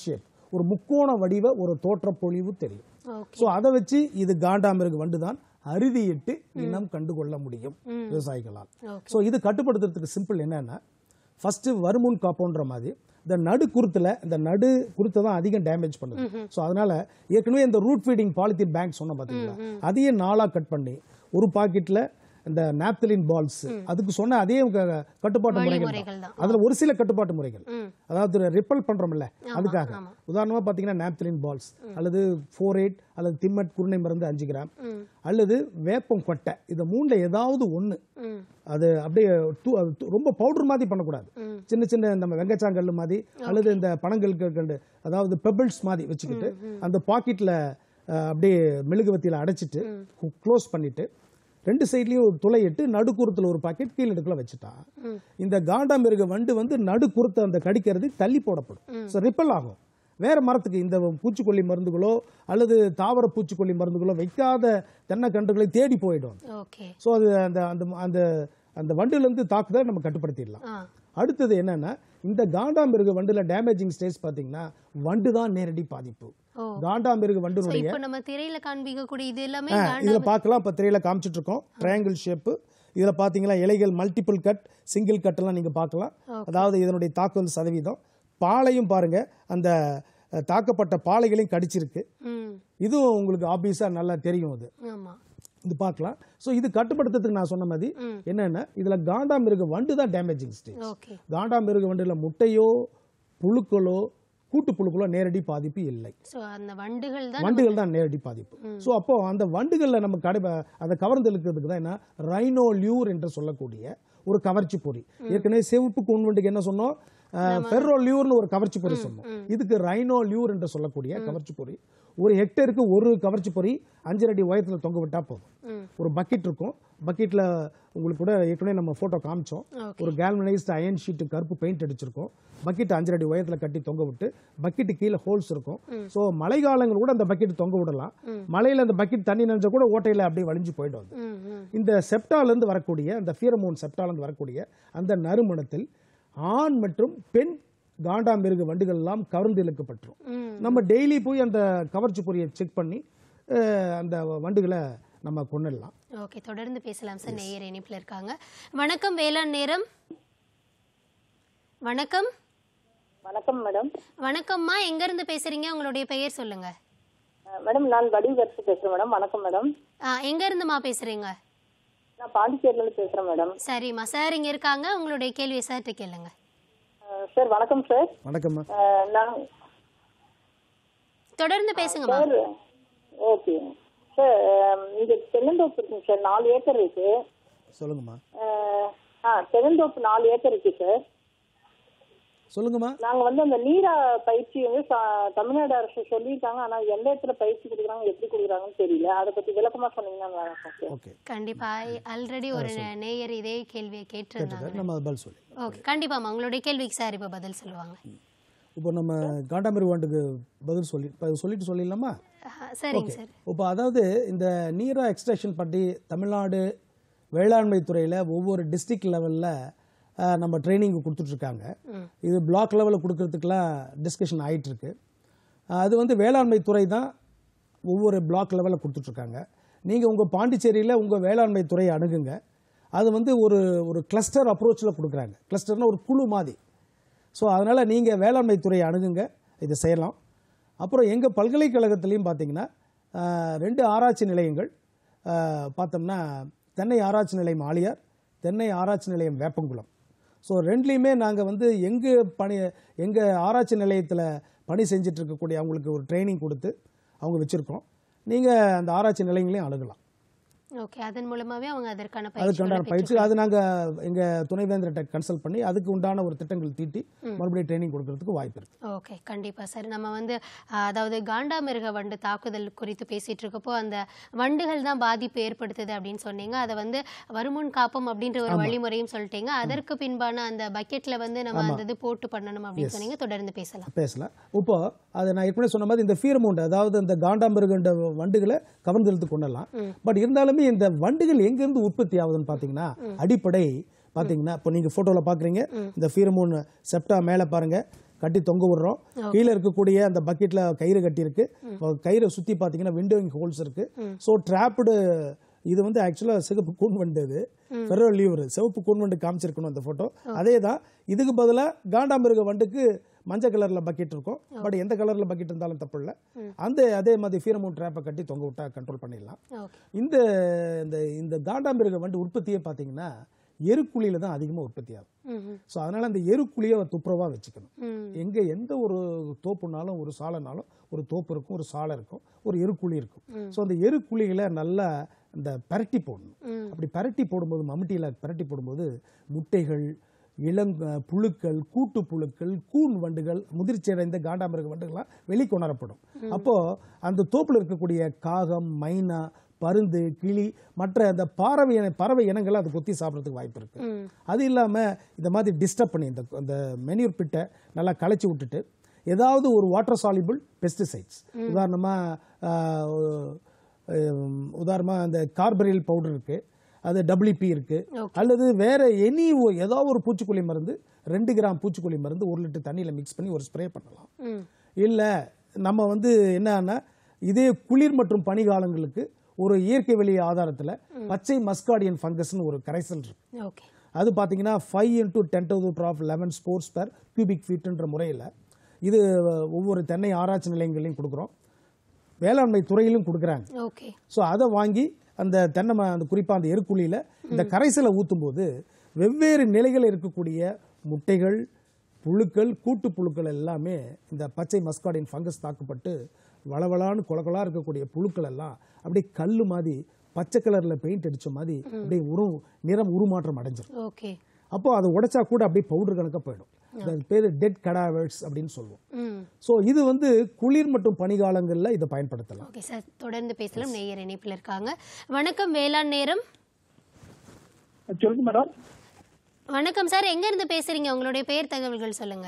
ஒரு முக்கோண வடிவ ஒரு தோற்றப்பொழிவு தெரியும் ஓகே ஸோ அதை வச்சு இது காண்டாமிருக வண்டு தான் அறுதியிட்டு இனம் கண்டுகொள்ள முடியும் விவசாயிகளால் ஓகே ஸோ இது கட்டுப்படுத்துறதுக்கு சிம்பிள் என்னன்னா ஃபர்ஸ்ட் வருமுன் காப்போன்ற மாதிரி இந்த நடு குருத்துல இந்த நடு குருத்தை தான் அதிகம் டேமேஜ் பண்ணுது ஸோ அதனால ஏற்கனவே இந்த ரூட் ஃபீடிங் பாலித்தீன் பேங்க் சொன்ன பார்த்தீங்களா அதையே நாளா கட் பண்ணி ஒரு பாக்கெட்ல இந்த நாப்தலின் பால்ஸ் அதுக்கு சொன்ன அதே க- கட்டுப்பாட்டு முறைகள் வழிமுறைகள் தான். தான். அதுல ஒரு சில கட்டுப்பாட்டு முறைகள் ம். அதாவது ரிப்பல் பண்றோம்ல அதுக்காக உதாரணமா பாத்தீங்கன்னா நாப்தலின் பால்ஸ் அல்லது ஃபோர் எயிட் அல்லது திம்மட் குருணை மருந்து அஞ்சு கிராம் அல்லது வேப்பம் கொட்டை இந்த மூணுல ஏதாவது ஒண்ணு ம் அது அப்படியே தூ- அது தூ- ரொம்ப பவுடர் மாதிரி பண்ணக்கூடாது சின்ன சின்ன நம்ம வெங்கச்சாங்கல் மாதிரி அல்லது இந்த பனங்கற்கண்டு அதாவது பெபிள்ஸ் மாதிரி வச்சுக்கிட்டு அந்த பாக்கெட்ல அப்படியே மெழுகுவத்தியில அடைச்சிட்டு க்ளோஸ் பண்ணிட்டு ரெண்டு சைட்லயும் துளையிட்டு நடுக்குறத்துல ஒரு பாக்கெட் கீழே இடத்துல வச்சுட்டா இந்த காண்டாமிருக வண்டு வந்து நடுக்குறத்தை அந்த கடிக்கிறது தள்ளி போடப்படும் ஸோ ரிப்பல் ஆகும் வேற மரத்துக்கு இந்த பூச்சிக்கொல்லி மருந்துகளோ அல்லது தாவர பூச்சிக்கொல்லி மருந்துகளோ வைக்காத தென்னைக்கன்றுகளை தேடி போயிடும் ஓகே ஸோ அது அந்த அந்த அந்த அந்த வண்டுலேருந்து தாக்குதலை நம்ம கட்டுப்படுத்திடலாம் ஆ அடுத்தது என்னன்னா இந்த காண்டாமிருக வண்டுல டேமேஜிங் ஸ்டேஜ் பாத்தீங்கன்னா வண்டு தான் நேரடி பாதிப்பு ஓ காண்டாமிருக So, வண்டுனுடைய இப்போ நம்ம திரையில காண்பிக்கக்கூடிய இது எல்லாமே ஆ, காண்டா இதுல பார்க்கலாம் இப்ப திரையில காமிச்சிட்டு இருக்கோம் ட்ரையாங்கிள் ஷேப்பு இதுல பாத்தீங்களா இலைகள் மல்டிபிள் கட் சிங்கிள் கட் எல்லாம் நீங்க பார்க்கலாம் அதாவது இதனுடைய தாக்குதல் சதவீதம் பாலையும் பாருங்க அந்த அஹ், தாக்கப்பட்ட பாலைகளையும் கடிச்சிருக்கு ம் இதுவும் உங்களுக்கு ஆப்வியஸா நல்லா தெரியும் அது ஆமா இது பார்க்கலாம் ஸோ இது கட்டுப்படுத்துறதுக்கு நான் சொன்ன மாதிரி என்னன்னா இதுல காண்டாமிருக வண்டு தான் டேமேஜிங் ஸ்டேஜ் ஓகே காண்டாமிருக வண்டுல முட்டையோ புழுக்களோ கூட்டு புழுக்களோ நேரடி பாதிப்பு இல்லை சோ அந்த வண்டுகள் தான் வண்டுகள் தான் நேரடி பாதிப்பு ஸோ அப்போ அந்த வண்டுகள்ல நம்ம கடை அதை கவர்ந்து இழுக்கிறதுக்கு தான் என்ன ரைனோலியூர் என்று சொல்லக்கூடிய ஒரு கவர்ச்சி பொறி ஏற்கனவே சிவப்பு கூன்வண்டுக்கு என்ன சொன்னோம் ஃபெர்ரோலியூர்னு ஒரு கவர்ச்சி பொறி சொன்னோம் இதுக்கு ரைனோலியூர் என்று சொல்லக்கூடிய கவர்ச்சி பொறி ஒரு ஹெக்டருக்கு ஒரு கவர்ச்சி பொறி அஞ்சரை அடி உயரத்துல தொங்க விட்டா போதும் ஒரு பக்கெட் இருக்கும் பக்கெட்ல உங்களுக்கு கூட ஏற்கனவே நம்ம போட்டோ காமிச்சோம் ஒரு கேல்வனைஸ்டு அயன் ஷீட் கருப்பு பெயிண்ட் அடிச்சிருக்கோம் பக்கெட் அஞ்சரை அடி உயரத்துல கட்டி தொங்க விட்டு பக்கெட்டு கீழே ஹோல்ஸ் இருக்கும் ஸோ மழை காலங்கள் கூட அந்த பக்கெட் தொங்க விடலாம் மழையில அந்த பக்கெட் தண்ணி நினைச்சா கூட ஓட்டையில அப்படியே வழிஞ்சு போயிடும் அது. ம் ம் இந்த செப்டால இருந்து வரக்கூடிய அந்த ஃபீரமோன் செப்டால இருந்து வரக்கூடிய அந்த நறுமணத்தில் ஆண் மற்றும் பெண் காண்டாமிருக வண்டுகள் எல்லாம் கவர்ந்து இழுக்கப்பட்டுரும் ம் நம்ம டெய்லி போய் அந்த கவர்ச்சி பொறியை செக் பண்ணி அஹ், அந்த வண்டுகளை நம்ம கொண்டுடலாம் ஓகே தொடர்ந்து பேசலாம் சார் நேயர் இணைப்பில் இருக்காங்க வணக்கம் வேளாண் நேரம் வணக்கம் வணக்கம் மேடம் வணக்கம்மா எங்க இருந்து பேசுறீங்க உங்களுடைய பெயர் சொல்லுங்க அஹ் மேடம் நான் வடிவரசு பேசுறேன் மேடம் வணக்கம் மேடம் ஆ, எங்க இருந்துமா பேசுறீங்க நான் பாண்டிச்சேரியில இருந்து பேசுறேன் மேடம் சரிம்மா சார் இங்க இருக்காங்க உங்களுடைய கேள்வியை சார்கிட்ட கேளுங்க அஹ் சார் வணக்கம் சார் வணக்கம்மா அஹ் நான் தொடர்ந்து பேசுங்கம்மா சார் ஓகே சார் அஹ் இங்க தென்னந்தோப்பு இருக்குங்க சார் நாலு ஏக்கர் இருக்கு சொல்லுங்கம்மா அஹ் ஆ தென்னந்தோப்பு நாலு ஏக்கர் இருக்கு சார் சொல்லுங்கம்மா நாங்க வந்து அந்த நீரா பயிற்சி வந்து ச- தமிழ்நாடு அரசு சொல்லியிருக்காங்க ஆனா எந்த இடத்துல பயிற்சி கொடுக்குறாங்க எப்படி கொடுக்குறாங்கன்னு தெரியல அதை பத்தி விளக்கமா சொன்னீங்கன்னா நல்லா இருக்கும் சார் ஓகே கண்டிப்பா ஆல்ரெடி ஒரு நே- நேயர் இதே கேள்வியை கேட்டிருந்தாங்க நம்ம அது பதில் சொல்லி ஓகே கண்டிப்பாம்மா உங்களுடைய கேள்விக்கு சார் இப்போ பதில் சொல்லுவாங்க இப்போ நம்ம காண்டாமிருக வண்டுக்கு பதில் சொல்லி இப்ப சொல்லிட்டு சொல்லிடலாமா ஆ, சரிங்க சார் இப்போ அதாவது இந்த நீரா எக்ஸ்ட்ராக்ஷன் பற்றி தமிழ்நாடு வேளாண்மை துறையில் ஒவ்வொரு டிஸ்ட்ரிக்ட் லெவலில் நம்ம ட்ரைனிங் கொடுத்துட்ருக்காங்க இது பிளாக் லெவலில் கொடுக்கறதுக்கெலாம் டிஸ்கஷன் ஆயிட்டு இருக்கு அஹ், அது வந்து வேளாண்மை துறை தான் ஒவ்வொரு பிளாக் லெவலில் கொடுத்துட்ருக்காங்க நீங்கள் உங்கள் பாண்டிச்சேரியில் உங்கள் வேளாண்மை துறையை அணுகுங்க அது வந்து ஒரு ஒரு கிளஸ்டர் அப்ரோச்சில் கொடுக்குறாங்க கிளஸ்டர்னா ஒரு குழு மாதிரி ஸோ அதனால் நீங்கள் வேளாண்மை துறையை அணுகுங்க இதை செய்யலாம் அப்புறம் எங்கள் பல்கலைக்கழகத்துலேயும் பார்த்தீங்கன்னா ஆஹ், ரெண்டு ஆராய்ச்சி நிலையங்கள் ஆஹ், பார்த்தோம்னா தென்னை ஆராய்ச்சி நிலையம் ஆலியார் தென்னை ஆராய்ச்சி நிலையம் வேப்பங்குளம் ஸோ ரெண்டுலேயுமே நாங்கள் வந்து எங்கள் பணி எங்கள் ஆராய்ச்சி நிலையத்தில் பணி செஞ்சுட்டு இருக்கக்கூடிய அவங்களுக்கு ஒரு ட்ரைனிங் கொடுத்து அவங்க வச்சுருக்கோம் நீங்கள் அந்த ஆராய்ச்சி நிலையங்களையும் அணுகலாம் ஓகே அதன் மூலமாவே அவங்க அதற்கான அதுக்கு உண்டான பயிற்சி பயிற்சி அது நாங்கள் எங்கள் துணைவேந்தர்கிட்ட கன்சல்ட் பண்ணி அதுக்கு உண்டான ஒரு திட்டங்கள் தீட்டி மறுபடியும் ட்ரைனிங் கொடுக்கறதுக்கு வாய்ப்பு இருக்கு ஓகே கண்டிப்பா சார் நம்ம வந்து ஆஹ், அதாவது காண்டாமிருக வண்டு தாக்குதல் குறித்து பேசிட்டு இருக்கப்போ அந்த வண்டுகள் தான் பாதிப்பு ஏற்படுத்துது அப்படின்னு சொன்னீங்க அதை வந்து வருமுன் காப்போம் அப்படின்ற ஒரு வழிமுறையும் சொல்லிட்டீங்க அதற்கு பின்பான அந்த பக்கெட்ல வந்து நம்ம அந்த இது போட்டு பண்ணணும் அப்படின்னு சொன்னீங்க தொடர்ந்து பேசலாம் பேசலாம் இப்போ அதை நான் ஏற்கனவே சொன்ன மாதிரி இந்த ஃபீரமௌண்ட் அதாவது இந்த காண்டாமிருகண்ட வண்டுகளை கவர்ந்து இழுத்து கொள்ளலாம் பட் இருந்தாலுமே இந்த வண்டுகள் எங்கேருந்து உற்பத்தி ஆகுதுன்னு பார்த்தீங்கன்னா அடிப்படை பார்த்தீங்கன்னா இப்போ நீங்கள் ஃபோட்டோவில் பார்க்குறீங்க இந்த ஃபீரமோன் செப்டா மேலே பாருங்க கட்டி தொங்க விடுறோம் கீழே இருக்கக்கூடிய அந்த பக்கெட்ல கயிறு கட்டி இருக்கு கயிறை சுத்தி பாத்தீங்கன்னா விண்டோவிங் ஹோல்ஸ் இருக்கு ஸோ ட்ராப்டு இது வந்து ஆக்சுவலா சிகப்பு கூன் வண்டு இது ஃபெரோ லீவர் சிவப்பு கூன் வண்டு காமிச்சிருக்கணும் அந்த போட்டோ அதே தான் இதுக்கு பதிலா காண்டாமிருக வண்டுக்கு மஞ்சள் கலர்ல பக்கெட் இருக்கும் பட் எந்த கலர்ல பக்கெட் இருந்தாலும் தப்பு இல்லை அந்த அதே மாதிரி ஃபீரமோன் ட்ராப்பை கட்டி தொங்க விட்டா கண்ட்ரோல் பண்ணிடலாம் ஓகே இந்த இந்த இந்த காண்டாமிருக வண்டு உற்பத்தியே பார்த்தீங்கன்னா எருக்குழியில தான் அதிகமாக உற்பத்தி ஆகும் ம் ஸோ அதனால அந்த எருக்குழியை துப்புரவா வச்சுக்கணும் ம் எங்க எந்த ஒரு தோப்புனாலும் ஒரு சாலைனாலும் ஒரு தோப்பு இருக்கும் ஒரு சாலை இருக்கும் ஒரு எருக்குழி இருக்கும் ஸோ அந்த எருக்குழிகளை நல்லா இந்த பரட்டி போடணும் ம். அப்படி பரட்டி போடும்போது மம்முட்டியில் பரட்டி போடும்போது முட்டைகள் இளங் புழுக்கள் கூட்டு புழுக்கள் கூன் வண்டுகள் முதிர்ச்சி அடைந்த காண்டாமிருக வண்டுகள்லாம் வெளிக்கொணரப்படும் அப்போ அந்த தோப்புல இருக்கக்கூடிய காகம் மைனா பருந்து கிளி மற்ற அந்த பறவை இன பறவை இனங்களை அது கொத்தி சாப்பிட்றதுக்கு வாய்ப்பு இருக்கு ம் அது இல்லாமல் இந்த மாதிரி டிஸ்டர்ப் பண்ணி இந்த அந்த மெனியூர் பிட்டை நல்லா களைச்சி விட்டுட்டு ஏதாவது ஒரு வாட்டர் சாலிபிள் பெஸ்டிசைட்ஸ் உதாரணமாக உதாரணமாக அந்த கார்பரில் பவுடர் இருக்கு அது டபிள்யூபி இருக்கு Okay. அல்லது வேற எனி ஏதாவது ஒரு பூச்சிக்கொல்லி மருந்து ரெண்டு கிராம் பூச்சிக்கொல்லி மருந்து ஒரு லிட்டர் தண்ணியில் மிக்ஸ் பண்ணி ஒரு ஸ்ப்ரே பண்ணலாம் ம் இல்லை நம்ம வந்து என்னன்னா இதே குளிர் மற்றும் பனிகாலங்களுக்கு ஒரு இயற்கை வெளி ஆதாரத்தில் பச்சை மஸ்காடியன் ஃபங்கஸ்னு ஒரு கரைசல் இருக்கு ஓகே அது பார்த்தீங்கன்னா five into ten to of eleven spores per cubic ஃபீட்ன்ற முறையில் இது ஒவ்வொரு தென்னை ஆராய்ச்சி நிலையங்களையும் கொடுக்குறோம் வேளாண்மை துறையிலும் கொடுக்குறாங்க ஓகே ஸோ அதை வாங்கி அந்த தென்னை ம- அந்த குறிப்பாக அந்த எருக்குழியில் இந்த கரைசலை ஊற்றும்போது வெவ்வேறு நிலைகள் இருக்கக்கூடிய முட்டைகள் புழுக்கள் கூட்டு புழுக்கள் எல்லாமே இந்த பச்சை மஸ்காடின் ஃபங்கஸ் தாக்கப்பட்டு வளவளான்னு கொலகொலா இருக்கக்கூடிய புழுக்கள் எல்லாம் அப்படியே கல் மாதிரி பச்சை கலரில் பெயிண்ட் அடிச்ச மாதிரி அப்படியே உரு நிறம் உருமாற்றம் அடைஞ்சிரும் ஓகே அப்போ அதை உடைச்சா கூட அப்படியே பவுடர் கணக்காக போயிடும் அது பேர் டெட் கடாவர்ஸ் அப்படின்னு சொல்லுவோம் ம் ஸோ இது வந்து குளிர் மற்றும் பனிகாலங்களில் இதை பயன்படுத்தலாம் ஓகே சார் தொடர்ந்து பேசலாம் நேயர் இணைப்பில் இருக்காங்க வணக்கம் வேளாண் நேரம் சொல்லுங்க மேடம் வணக்கம் சார் எங்க இருந்து பேசுறீங்க உங்களுடைய பெயர் தகவல்கள் சொல்லுங்க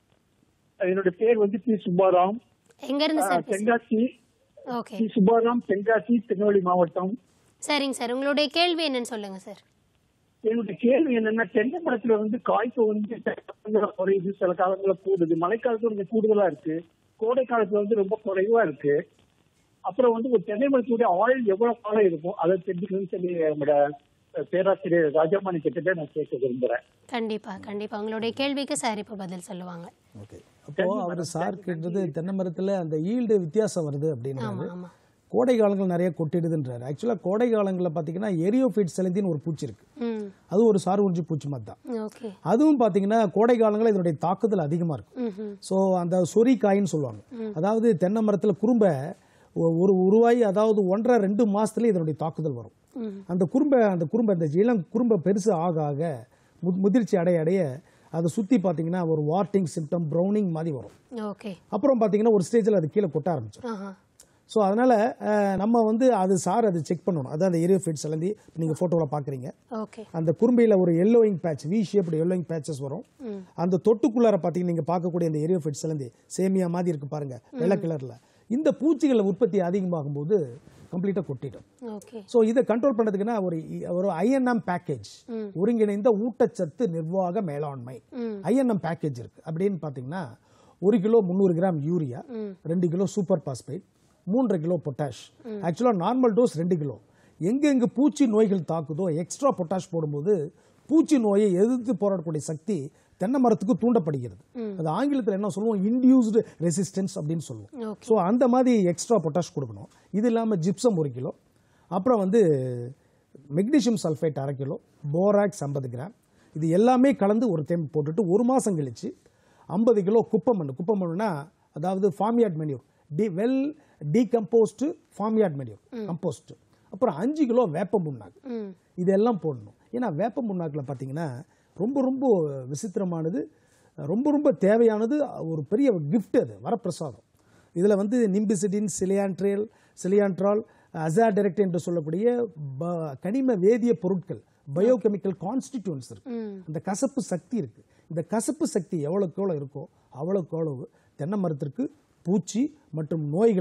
என்னுடைய பேர் வந்து பி சுப்பாராம் எங்க இருந்து சார் பேசுறீங்க? தென்காசி ஓகே பி சுப்பாராம் தென்காசி திருநெல்வேலி மாவட்டம் சரிங்க சார் உங்களுடைய கேள்வி என்னன்னு சொல்லுங்க சார் என்னுடைய கேள்வி என்னன்னா தென்னை மரத்துல வந்து காய்ப்பு வந்து சில காலங்கள்ல குறையுது சில காலங்கள்ல கூடுது மழைக்காலத்துல கொஞ்சம் கூடுதலா இருக்கு கோடை காலத்துல வந்து ரொம்ப குறைவா இருக்கு அப்புறம் வந்து ஒரு தென்னை மரத்துடைய ஆயில் எவ்வளவு காலம் இருக்கும் அதை தெரிஞ்சுக்கணும்னு சொல்லி நம்மளோட பேராசிரியர் ராஜாமணி கிட்ட நான் கேட்க விரும்புறேன் கண்டிப்பா கண்டிப்பா உங்களுடைய கேள்விக்கு சார் இப்போ பதில் சொல்லுவாங்க ஓகே அப்போ அவர் சார் கேட்டது தென்னை மரத்துல அந்த ஈல்டு வித்தியாசம் வருது ஆமா அப்படின்றாரு ஆமா கோடை காலங்கள் நிறைய கொட்டிடுதுன்றாரு ஆக்சுவலாக கோடை காலங்களில் பார்த்தீங்கன்னா எரியோஃபைட் செலந்தின்னு ஒரு பூச்சி இருக்கு ம் அது ஒரு சார் உறிஞ்சி பூச்சி மாதிரி தான் ஓகே அதுவும் பார்த்தீங்கன்னா கோடை காலங்களில் இதனுடைய தாக்குதல் அதிகமாக இருக்கும் ம் ம் ஸோ அந்த சொறி காயின்னு சொல்லுவாங்க அதாவது தென்னை மரத்தில் குறும்பை ஒ- ஒரு உருவாகி அதாவது ஒன்றரை ரெண்டு மாசத்துல இதனுடைய தாக்குதல் வரும் ம். அந்த குறும்பை அந்த குறும்பை அந்த இளம் குறும்பை பெருசு ஆக ஆக மு- முதிர்ச்சி அடைய அடைய அதை சுற்றி பார்த்தீங்கன்னா ஒரு வார்ட்டிங் சிம்டம் ப்ரௌனிங் மாதிரி வரும் ஓகே அப்புறம் பார்த்தீங்கன்னா ஒரு ஸ்டேஜில் அது கீழே கொட்ட ஆரம்பிச்சிடும் ஆஹா ஸோ அதனால் நம்ம வந்து அது சார் அது செக் பண்ணணும் அதான் அந்த எரியோஃபைட் செலந்தி நீங்கள் ஃபோட்டோவில் பார்க்குறீங்க ஓகே அந்த குறும்பையில் ஒரு yellowing patch V shaped yellowing patches வரும் அந்த தொட்டுக்குள்ளார பார்த்தீங்கன்னா நீங்கள் பார்க்கக்கூடிய இந்த எரியோஃபைட் சிலந்தி சேமியா மாதிரி இருக்கு பாருங்க வெள்ளை கலரில் இந்த பூச்சிகள் உற்பத்தி அதிகமாகும் போது கம்ப்ளீட்டாக கொட்டிடும் ஓகே ஸோ இதை கண்ட்ரோல் பண்ணுறதுக்குன்னா ஒரு ஒரு ஐஎன்எம் பேக்கேஜ் ஒருங்கிணைந்த ஊட்டச்சத்து நிர்வாக மேலாண்மை ஐஎன்எம் பேக்கேஜ் இருக்கு அப்படின்னு பார்த்தீங்கன்னா ஒரு கிலோ முந்நூறு கிராம் யூரியா ரெண்டு கிலோ சூப்பர் பாஸ்பேட் மூன்றரை கிலோ பொட்டாஷ் ஆக்சுவலாக நார்மல் டோஸ் ரெண்டு கிலோ எங்கெங்க பூச்சி நோய்கள் தாக்குதோ எக்ஸ்ட்ரா பொட்டாஷ் போடும்போது பூச்சி நோயை எதிர்த்து போராடக்கூடிய சக்தி தென்னை மரத்துக்கு தூண்டப்படுகிறது அது ஆங்கிலத்தில் என்ன சொல்லுவோம் இன்டியூஸ்டு ரெசிஸ்டன்ஸ் அப்படின்னு சொல்லுவோம் ஓகே ஸோ அந்த மாதிரி எக்ஸ்ட்ரா பொட்டாஷ் கொடுக்கணும் இது இல்லாமல் ஜிப்சம் ஒரு கிலோ அப்புறம் வந்து மெக்னீசியம் சல்ஃபேட் அரை கிலோ போராக்ஸ் ஐம்பது கிராம் இது எல்லாமே கலந்து ஒரு டைம் போட்டுட்டு ஒரு மாதம் கழிச்சு ஐம்பது கிலோ குப்பை மண் குப்பை மண்ணுனா அதாவது ஃபார்மியாட் மெனியூர் டி well decomposed farmyard manure compost அப்புறம் அஞ்சு கிலோ வேப்ப புண்ணாக்கு ம் இதெல்லாம் போடணும் ஏன்னா வேப்ப புண்ணாக்கில் பார்த்தீங்கன்னா ரொம்ப ரொம்ப விசித்திரமானது ரொம்ப ரொம்ப தேவையானது ஒரு பெரிய gift அது வரப்பிரசாதம் இதில் வந்து நிம்பிசிடின் சிலியான்ட்ரேல் சிலியான்ட்ரால் அசாடெரக்ட் என்று சொல்லக்கூடிய ப- கனிம வேதிய பொருட்கள் பயோகெமிக்கல் கான்ஸ்டிடியூன்ஸ் இருக்கு அந்த கசப்பு சக்தி இருக்கு இந்த கசப்பு சக்தி எவ்வளோக்கு எவ்வளோ இருக்கோ அவ்வளோக்கு எவ்வளவு தென்னை மரத்திற்கு பூச்சி மற்றும் நோய்களை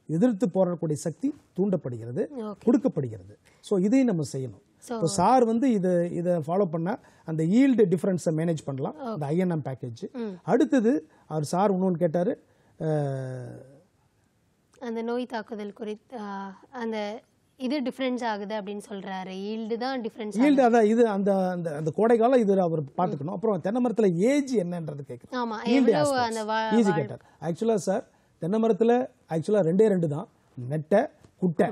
எதிர்த்து போராடக்கூடிய சக்தி தூண்டப்படுகிறது ஓகே கொடுக்கப்படுகிறது ஸோ இதையும் நம்ம செய்யணும் ஸோ இப்போ சார் வந்து இதை இதை ஃபாலோ பண்ணால் அந்த ஈல்டு டிஃபரன்ஸை மேனேஜ் பண்ணலாம் அந்த ஐஎன்எம் பேக்கேஜ் அடுத்தது அவர் சார் இன்னொன்று கேட்டார் அந்த நோய் தாக்குதல் குறித்து ஆ, அந்த இது டிஃப்ரென்ஸ் ஆகுது அப்படின்னு சொல்றாரு ஈல்டு தான் டிஃப்ரென்ஸ் ஈல்டு அதான் இது அந்த அந்த அந்த கோடை காலம் இது அவர் பார்த்துக்கணும் அப்புறம் தென்னை மரத்தில் ஏஜ் என்னன்றது கேட்குறேன் ஆமா ஈல்டு எவ்வளவு அந்த வா- ஈஸி கேட்டார் ஆக்சுவலாக சார் தென்னை மரத்தில் ஆக்சுவலாக ரெண்டே ரெண்டு தான் நெட்டை குட்டை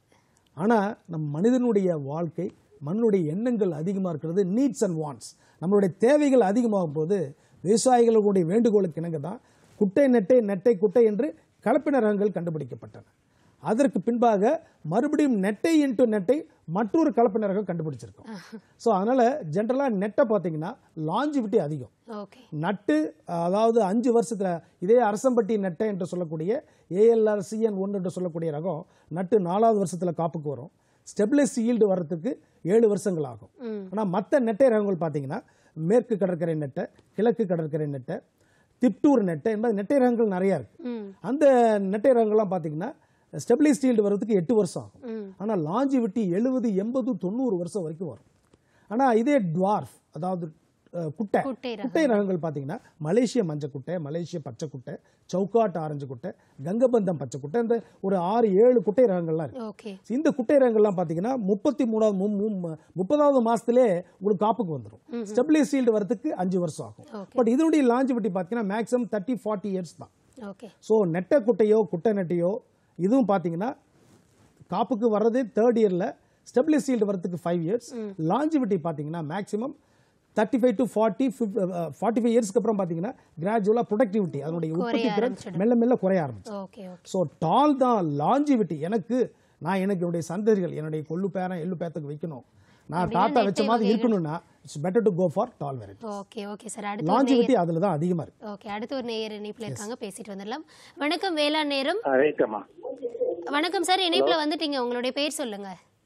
ஆனால் நம் மனிதனுடைய வாழ்க்கை மண்ணுடைய எண்ணங்கள் அதிகமாக இருக்கிறது நீட்ஸ் அண்ட் வாண்ட்ஸ் நம்மளுடைய தேவைகள் அதிகமாகும் போது விவசாயிகளுடைய வேண்டுகோளுக்கு இணங்க தான் குட்டை நெட்டை நெட்டை குட்டை என்று கலப்பின ரகங்கள் கண்டுபிடிக்கப்பட்டன அதற்கு பின்பாக மறுபடியும் நெட்டை இன்ட்டு நெட்டை மற்றொரு கலப்பின ரகம் கண்டுபிடிச்சிருக்கோம் ஸோ அதனால் ஜென்ரலாக நெட்டை பார்த்தீங்கன்னா லாஞ்சிவிட்டி அதிகம் ஓகே நட்டு அதாவது அஞ்சு வருஷத்துல இதே அரசம்பட்டி நெட்டை என்று சொல்லக்கூடிய ஏஎல்ஆர் சிஎன் ஒன்று என்று சொல்லக்கூடிய ரகம் நட்டு நாலாவது வருஷத்துல காப்புக்கு வரும் ஸ்டெபிலைஸ் ஈல்டு வர்றதுக்கு ஏழு வருஷங்கள் ஆகும் ஆனா மற்ற நெட்டை ரகங்கள் பார்த்தீங்கன்னா மேற்கு கடற்கரை நெட்டை கிழக்கு கடற்கரை நெட்டை திப்டூர் நெட்டை என்பது நெட்டை ரகங்கள் நிறைய இருக்கு ம் அந்த நெட்டை ரகங்கள்லாம் பார்த்தீங்கன்னா ஸ்டெபிலைஸ் ஈல்டு வர்றதுக்கு எட்டு வருஷம் ஆகும் ம் ஆனா லாஞ்சிவிட்டி எழுபது எண்பது தொண்ணூறு வருஷம் வரைக்கும் வரும் ஆனா இதே டுவார்ஃப் அதாவது அஹ், குட்டை குட்டை ரகம். குட்டை ரகங்கள் பார்த்தீங்கன்னா மலேசிய மஞ்சள் குட்டை மலேசிய பச்சை குட்டை சவுக்காட்டு ஆரஞ்சு குட்டை கங்கபந்தம் பச்சை குட்டை இந்த ஒரு ஆறு ஏழு குட்டை ரகங்கள்லாம் இருக்கு ஓகே இந்த குட்டை ரகங்கள்லாம் பார்த்தீங்கன்னா முப்பத்தி மூணாவது மு- மு- மு- முப்பதாவது மாசத்திலே உங்களுக்கு காப்புக்கு வந்துடும் ஸ்டெபிலைஸ் சீல்டு வரதுக்கு அஞ்சு வருஷம் ஆகும் Okay. பட் இதனுடைய லாஞ்சிவிட்டி பார்த்தீங்கன்னா மேக்ஸிமம் தேர்ட்டி ஃபார்ட்டி இயர்ஸ் தான் ஓகே ஸோ நெட்டை குட்டையோ குட்டை நெட்டையோ இதுவும் பார்த்தீங்கன்னா காப்புக்கு வர்றது தேர்ட் இயரில் ஸ்டெபிலைஸ் சீல்டு வரதுக்கு ஃபைவ் இயர்ஸ் லாஞ்சிவிட்டி பார்த்தீங்கன்னா maximum thirty five to forty forty five இயர்ஸ்க்கு அப்புறம் பார்த்தீங்கன்னா கிராஜுவலாக ப்ரொடக்டிவிட்டி அதனுடைய உற்பத்தி திறன் ஆரம்பிச்சிடும். மெல்ல மெல்ல குறைய ஆரம்பிச்சு ஓகே ஓகே ஸோ டால் தான் லாஞ்சிவிட்டி எனக்கு நான் எனக்கு என்னுடைய சந்ததிகள் என்னுடைய கொள்ளு பேரன் எள்ளு பேரத்துக்கு வைக்கணும் நான் அப்படின்னா தாத்தா வச்ச நெட்டை மாதிரி வகைகள். இருக்கணும்னா it's better to go for tall variety okay okay sir அடுத்து ஒரு லாஞ்சிவிட்டி அதில் தான் அதிகமாக இருக்கு ஓகே அடுத்து ஒரு நேயர் இணைப்புல இருக்காங்க பேசிட்டு வந்துடலாம் வணக்கம் வேளாண் நேரம் ரைட்டம்மா வணக்கம் சார் இணைப்புல வந்துட்டீங்க உங்களுடைய பேர் சொல்லுங்க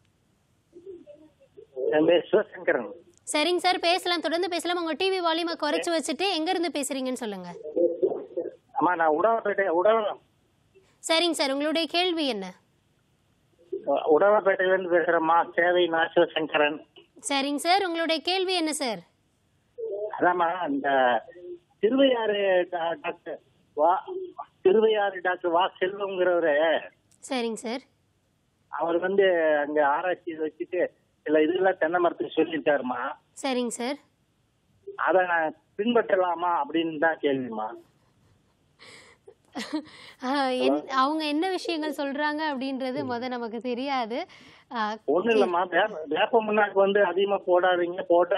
என் பேர் சிவசங்கரன் சரிங்க சார் பேசலாம் தொடர்ந்து பேசலாம் உங்க டிவி வால்யூமை குறைச்சு வச்சுட்டு எங்க இருந்து பேசுறீங்கன்னு சொல்லுங்க அம்மா நான் உடவப்பேட்டை உடவ சரிங்க சார் உங்களுடைய கேள்வி என்ன உடவப்பேட்டையிலேருந்து பேசுகிறேம்மா சேவை நான் சிவசங்கரன் சரிங்க சார் உங்களுடைய கேள்வி என்ன சார் அதாம்மா இந்த திருவையாறு டா- டாக்டர் வா திருவையாறு டாக்டர் வா செல்வங்கிறவரு சரிங்க சார் அவர் வந்து அங்க ஆராய்ச்சி வச்சுட்டு சில இதெல்லாம் தென்னை மரத்துக்கு சொல்லியிருக்காருமா சரிங்க சார் அதை நான் பின்பற்றலாமா அப்படின்னு தான் கேள்விமா ஆஹ், என்- அவங்க என்ன விஷயங்கள் சொல்றாங்க அப்படின்றது முத நமக்கு தெரியாது ஆஹ், ஒண்ணும் இல்லம்மா வேப்ப வேப்ப முன்னாக்கு வந்து அதிகமா போடாதீங்க போட்டா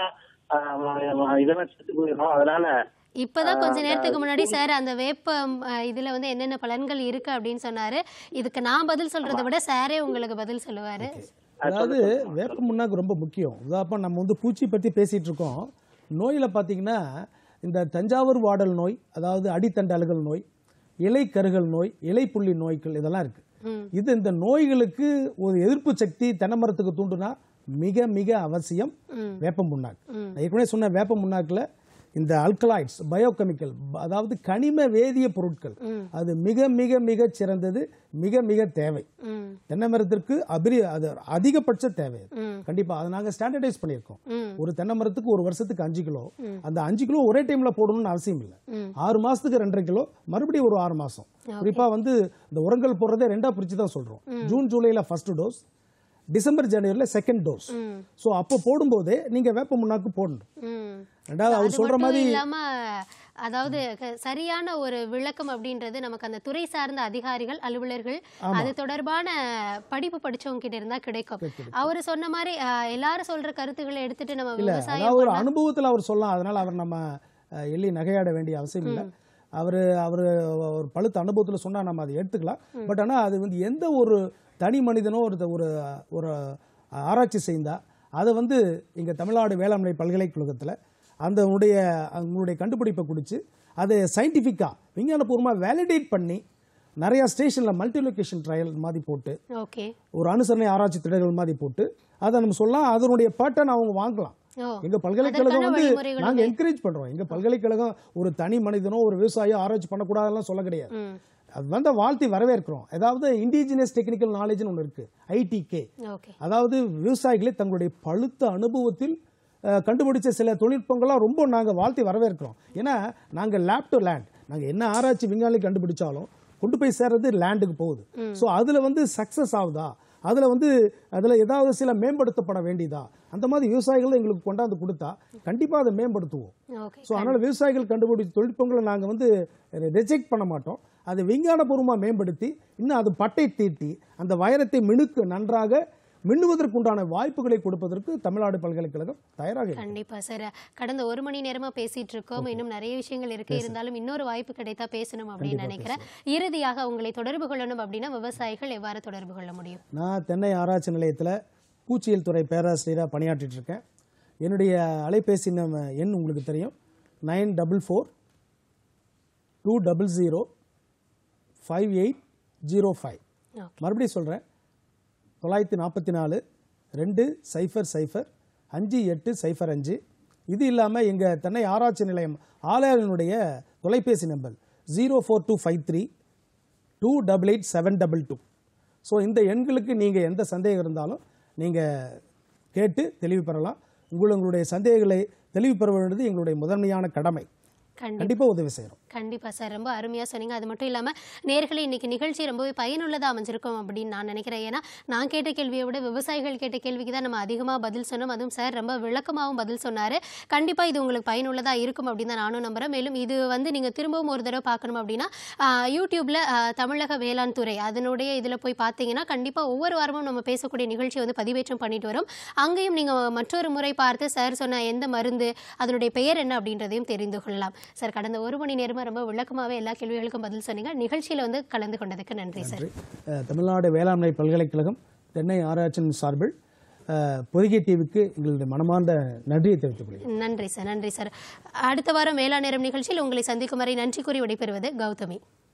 ஆஹ், இதெல்லாம் செத்து போயிடும் அதனால இப்பதான் கொஞ்ச நேரத்துக்கு முன்னாடி சார் அந்த வேப்ப ஆஹ், இதுல வந்து என்னென்ன பலன்கள் இருக்கு அப்படின்னு சொன்னாரு இதுக்கு நான் பதில் சொல்றதை விட சாரே உங்களுக்கு பதில் சொல்லுவாரு அதாவது வேப்ப முன்னாக்கு ரொம்ப முக்கியம் உதாரணம் நம்ம வந்து பூச்சி பற்றி பேசிட்டு இருக்கோம் நோயில் பார்த்தீங்கன்னா இந்த தஞ்சாவூர் வாடல் நோய் அதாவது அடித்தண்டு அழுகல் நோய் இலை கருகல் நோய் இலை புள்ளி நோய்கள் இதெல்லாம் இருக்கு ம். இது இந்த நோய்களுக்கு ஒரு எதிர்ப்பு சக்தி தென்னை மரத்துக்கு தூண்டுனா மிக மிக அவசியம் ம். வேப்ப முன்னாக்கு நான் ஏற்கனவே சொன்ன வேப்ப முன்னாக்குல இந்த அல்கலாய்ட்ஸ் பயோகெமிக்கல் அதாவது கனிம வேதிய பொருட்கள் அது மிக மிக மிக சிறந்தது மிக மிக தேவை ம் தென்னை மரத்திற்கு அபிரி அது அதிகபட்ச தேவை அது. ம். கண்டிப்பா அதை நாங்க ஸ்டாண்டர்டைஸ் பண்ணியிருக்கோம் ம். ஒரு தென்னை மரத்துக்கு ஒரு வருஷத்துக்கு அஞ்சு கிலோ அந்த அஞ்சு கிலோ ஒரே டைம்ல போடணும்னு அவசியம் இல்லை ஆறு மாசத்துக்கு ரெண்டரை கிலோ மறுபடியும் ஒரு ஆறு மாசம் குறிப்பா வந்து இந்த உரங்கள் போடுறதே ரெண்டா பிரிச்சு தான் சொல்றோம் ஜூன் ஜூலைல ஃபர்ஸ்ட் டோஸ் டிசம்பர் ஜனவரியில செகண்ட் டோஸ் ஸோ அப்போ போடும்போதே நீங்க வேப்ப முன்னாக்கு போடணும் ம் ரெண்டாவது அவர் அது சொல்ற மட்டும் மாதிரி இல்லாம அதாவது க- சரியான ஒரு விளக்கம் அப்படின்றது நமக்கு அந்த துறை சார்ந்த அதிகாரிகள் அலுவலர்கள் அது தொடர்பான படிப்பு படிச்சவங்க கிட்ட இருந்தா கிடைக்கும் அவரு சொன்ன மாதிரி அஹ், எல்லாரும் சொல்ற கருத்துக்களை எடுத்துட்டு நம்ம இல்ல விவசாயம் அதாவது ஒரு பண்ணா- அனுபவத்துல அவர் சொல்லலாம் அதனால அவர் நம்ம அஹ், எள்ளி நகையாட வேண்டிய அவசியம் இல்லை அவர் அவர் ஒரு பழுத்த அனுபவத்துல சொன்னா நம்ம அதை எடுத்துக்கலாம் பட் ஆனா அது வந்து எந்த ஒரு தனி மனிதனோ ஒரு ஒரு ஒரு ஆராய்ச்சி செய்தா அதை வந்து இங்க தமிழ்நாடு வேளாண்மை பல்கலைக்கழகத்துல அந்த உடைய உங்களுடைய கண்டுபிடிப்பை குறித்து அதை சயின்டிஃபிக்காக விஞ்ஞானபூர்வமாக வேலிடேட் பண்ணி நிறையா ஸ்டேஷனில் மல்டி லொகேஷன் ட்ரையல் மாதிரி போட்டு ஓகே ஒரு அனுசரணை ஆராய்ச்சி திட்டங்கள் மாதிரி போட்டு அதை நம்ம சொல்லலாம் அதனுடைய பேட்டர்ன் அவங்க வாங்கலாம் ஓ எங்க பல்கலைக்கழகம் அதற்கான வந்து வழிமுறைகளும் நாங்க என்கரேஜ் பண்றோம் எங்க பல்கலைக்கழகம் ஒரு தனி மனிதனோ ஒரு விவசாயியோ ஆராய்ச்சி பண்ணக்கூடாதுலாம் சொல்ல கிடையாது ம் அது வந்து வாழ்த்தி வரவேற்கிறோம் அதாவது இண்டிஜினியஸ் டெக்னிக்கல் நாலேஜ்னு ஒன்று இருக்கு ஐடிகே ஓகே அதாவது விவசாயிகளை தங்களுடைய பழுத்த அனுபவத்தில் அஹ், கண்டுபிடிச்ச சில தொழில்நுட்பங்கள்லாம் ரொம்ப நாங்கள் வாழ்த்தி வரவேற்கிறோம் ஏன்னா நாங்கள் லேப் டு லேண்ட் நாங்கள் என்ன ஆராய்ச்சி விஞ்ஞானி கண்டுபிடிச்சாலும் கொண்டு போய் சேர்றது லேண்டுக்கு போகுது ஸோ அதில் வந்து சக்ஸஸ் ஆகுதா அதில் வந்து அதில் ஏதாவது சில மேம்படுத்தப்பட வேண்டியதா அந்த மாதிரி விவசாயிகள் எங்களுக்கு கொண்டாந்து கொடுத்தா கண்டிப்பாக அதை மேம்படுத்துவோம் ஓகே ஸோ அதனால் விவசாயிகள் கண்டுபிடிச்ச தொழில்நுட்பங்களை நாங்கள் வந்து ரிஜெக்ட் பண்ண மாட்டோம் அதை விஞ்ஞானபூர்வமாக மேம்படுத்தி இன்னும் அது பட்டை தீட்டி அந்த வைரத்தை மினுக்கு நன்றாக மின்னுவதற்குண்டான வாய்ப்புகளை கொடுப்பதற்கு தமிழ்நாடு பல்கலைக்கழகம் தயாராக இருக்கிறது. கண்டிப்பா சார் கடந்த ஒரு மணி நேரமா பேசிட்டு இருக்கோம் இன்னும் நிறைய விஷயங்கள் இருக்கு இருந்தாலும் இன்னொரு வாய்ப்பு கிடைத்தா பேசணும் அப்படின்னு நினைக்கிறேன் இறுதியாக உங்களை தொடர்பு கொள்ளணும் அப்படின்னா விவசாயிகள் எவ்வாறு தொடர்பு கொள்ள முடியும் நான் தென்னை ஆராய்ச்சி நிலையத்தில் பூச்சியியல் துறை பேராசிரியராக பணியாற்றிட்டு இருக்கேன் என்னுடைய அலைபேசி நம்ம எண் உங்களுக்கு தெரியும் nine double four two double zero five eight zero five Okay. மறுபடியும் சொல்கிறேன் தொள்ளாயிரத்தி நாற்பத்தி நாலு ரெண்டு சைஃபர் சைஃபர் அஞ்சு எட்டு சைஃபர் அஞ்சு இது இல்லாமல் எங்கள் தென்னை ஆராய்ச்சி நிலையம் ஆலயனுடைய தொலைபேசி number zero four two five three two double eight seven double two so இந்த எண்களுக்கு நீங்கள் எந்த சந்தேகம் இருந்தாலும் நீங்கள் கேட்டு தெளிவு பெறலாம் உங்கள் உங்களுடைய சந்தேகங்களை தெளிவு பெற வேண்டியது எங்களுடைய முதன்மையான கடமை கண்டிப்பா கண்டிப்பாக உதவி செய்கிறோம் கண்டிப்பா சார் ரொம்ப அருமையா சொன்னீங்க அது மட்டும் இல்லாம நேர்களே இன்னைக்கு நிகழ்ச்சி ரொம்பவே பயனுள்ளதா அமைஞ்சிருக்கும் அப்படின்னு நான் நினைக்கிறேன் ஏன்னா நான் கேட்ட கேள்வியை விட விவசாயிகள் கேட்ட கேள்விக்கு தான் நம்ம அதிகமா பதில் சொன்னோம் அதுவும் சார் ரொம்ப விளக்கமாகவும் பதில் சொன்னாரு கண்டிப்பா இது உங்களுக்கு பயனுள்ளதா இருக்கும் அப்படின்னு தான் நானும் நம்புறேன் மேலும் இது வந்து நீங்க திரும்பவும் ஒரு தடவை பார்க்கணும் அப்படின்னா ஆஹ், யூடியூப்ல ஆஹ், தமிழக வேளாண் துறை அதனுடைய இதுல போய் பார்த்தீங்கன்னா கண்டிப்பா ஒவ்வொரு வாரமும் நம்ம பேசக்கூடிய நிகழ்ச்சி வந்து பதிவேற்றம் பண்ணிட்டு வரும் அங்கேயும் நீங்க மற்றொரு முறை பார்த்து சார் சொன்ன எந்த மருந்து அதனுடைய பெயர் என்ன அப்படின்றதையும் தெரிந்து கொள்ளலாம் சார் கடந்த ஒரு மணி நேரமா ரொம்ப விளக்கமாவே எல்லா கேள்விகளுக்கும் பதில் சொன்னீங்க நிகழ்ச்சியில வந்து கலந்து கொண்டதுக்கு நன்றி சார் நன்றி அஹ், தமிழ்நாடு வேளாண்மை பல்கலைக்கழகம் தென்னை ஆராய்ச்சியின் சார்பில் அஹ், பொதிகை டிவிக்கு எங்களுடைய மனமார்ந்த நன்றியை தெரிவித்துக் கொள்கிறேன் நன்றி சார் நன்றி சார் அடுத்த வாரம் வேளாண் நேரம் நிகழ்ச்சியில் உங்களை சந்திக்கும் வரை நன்றி கூறி விடைபெறுவது கௌதமி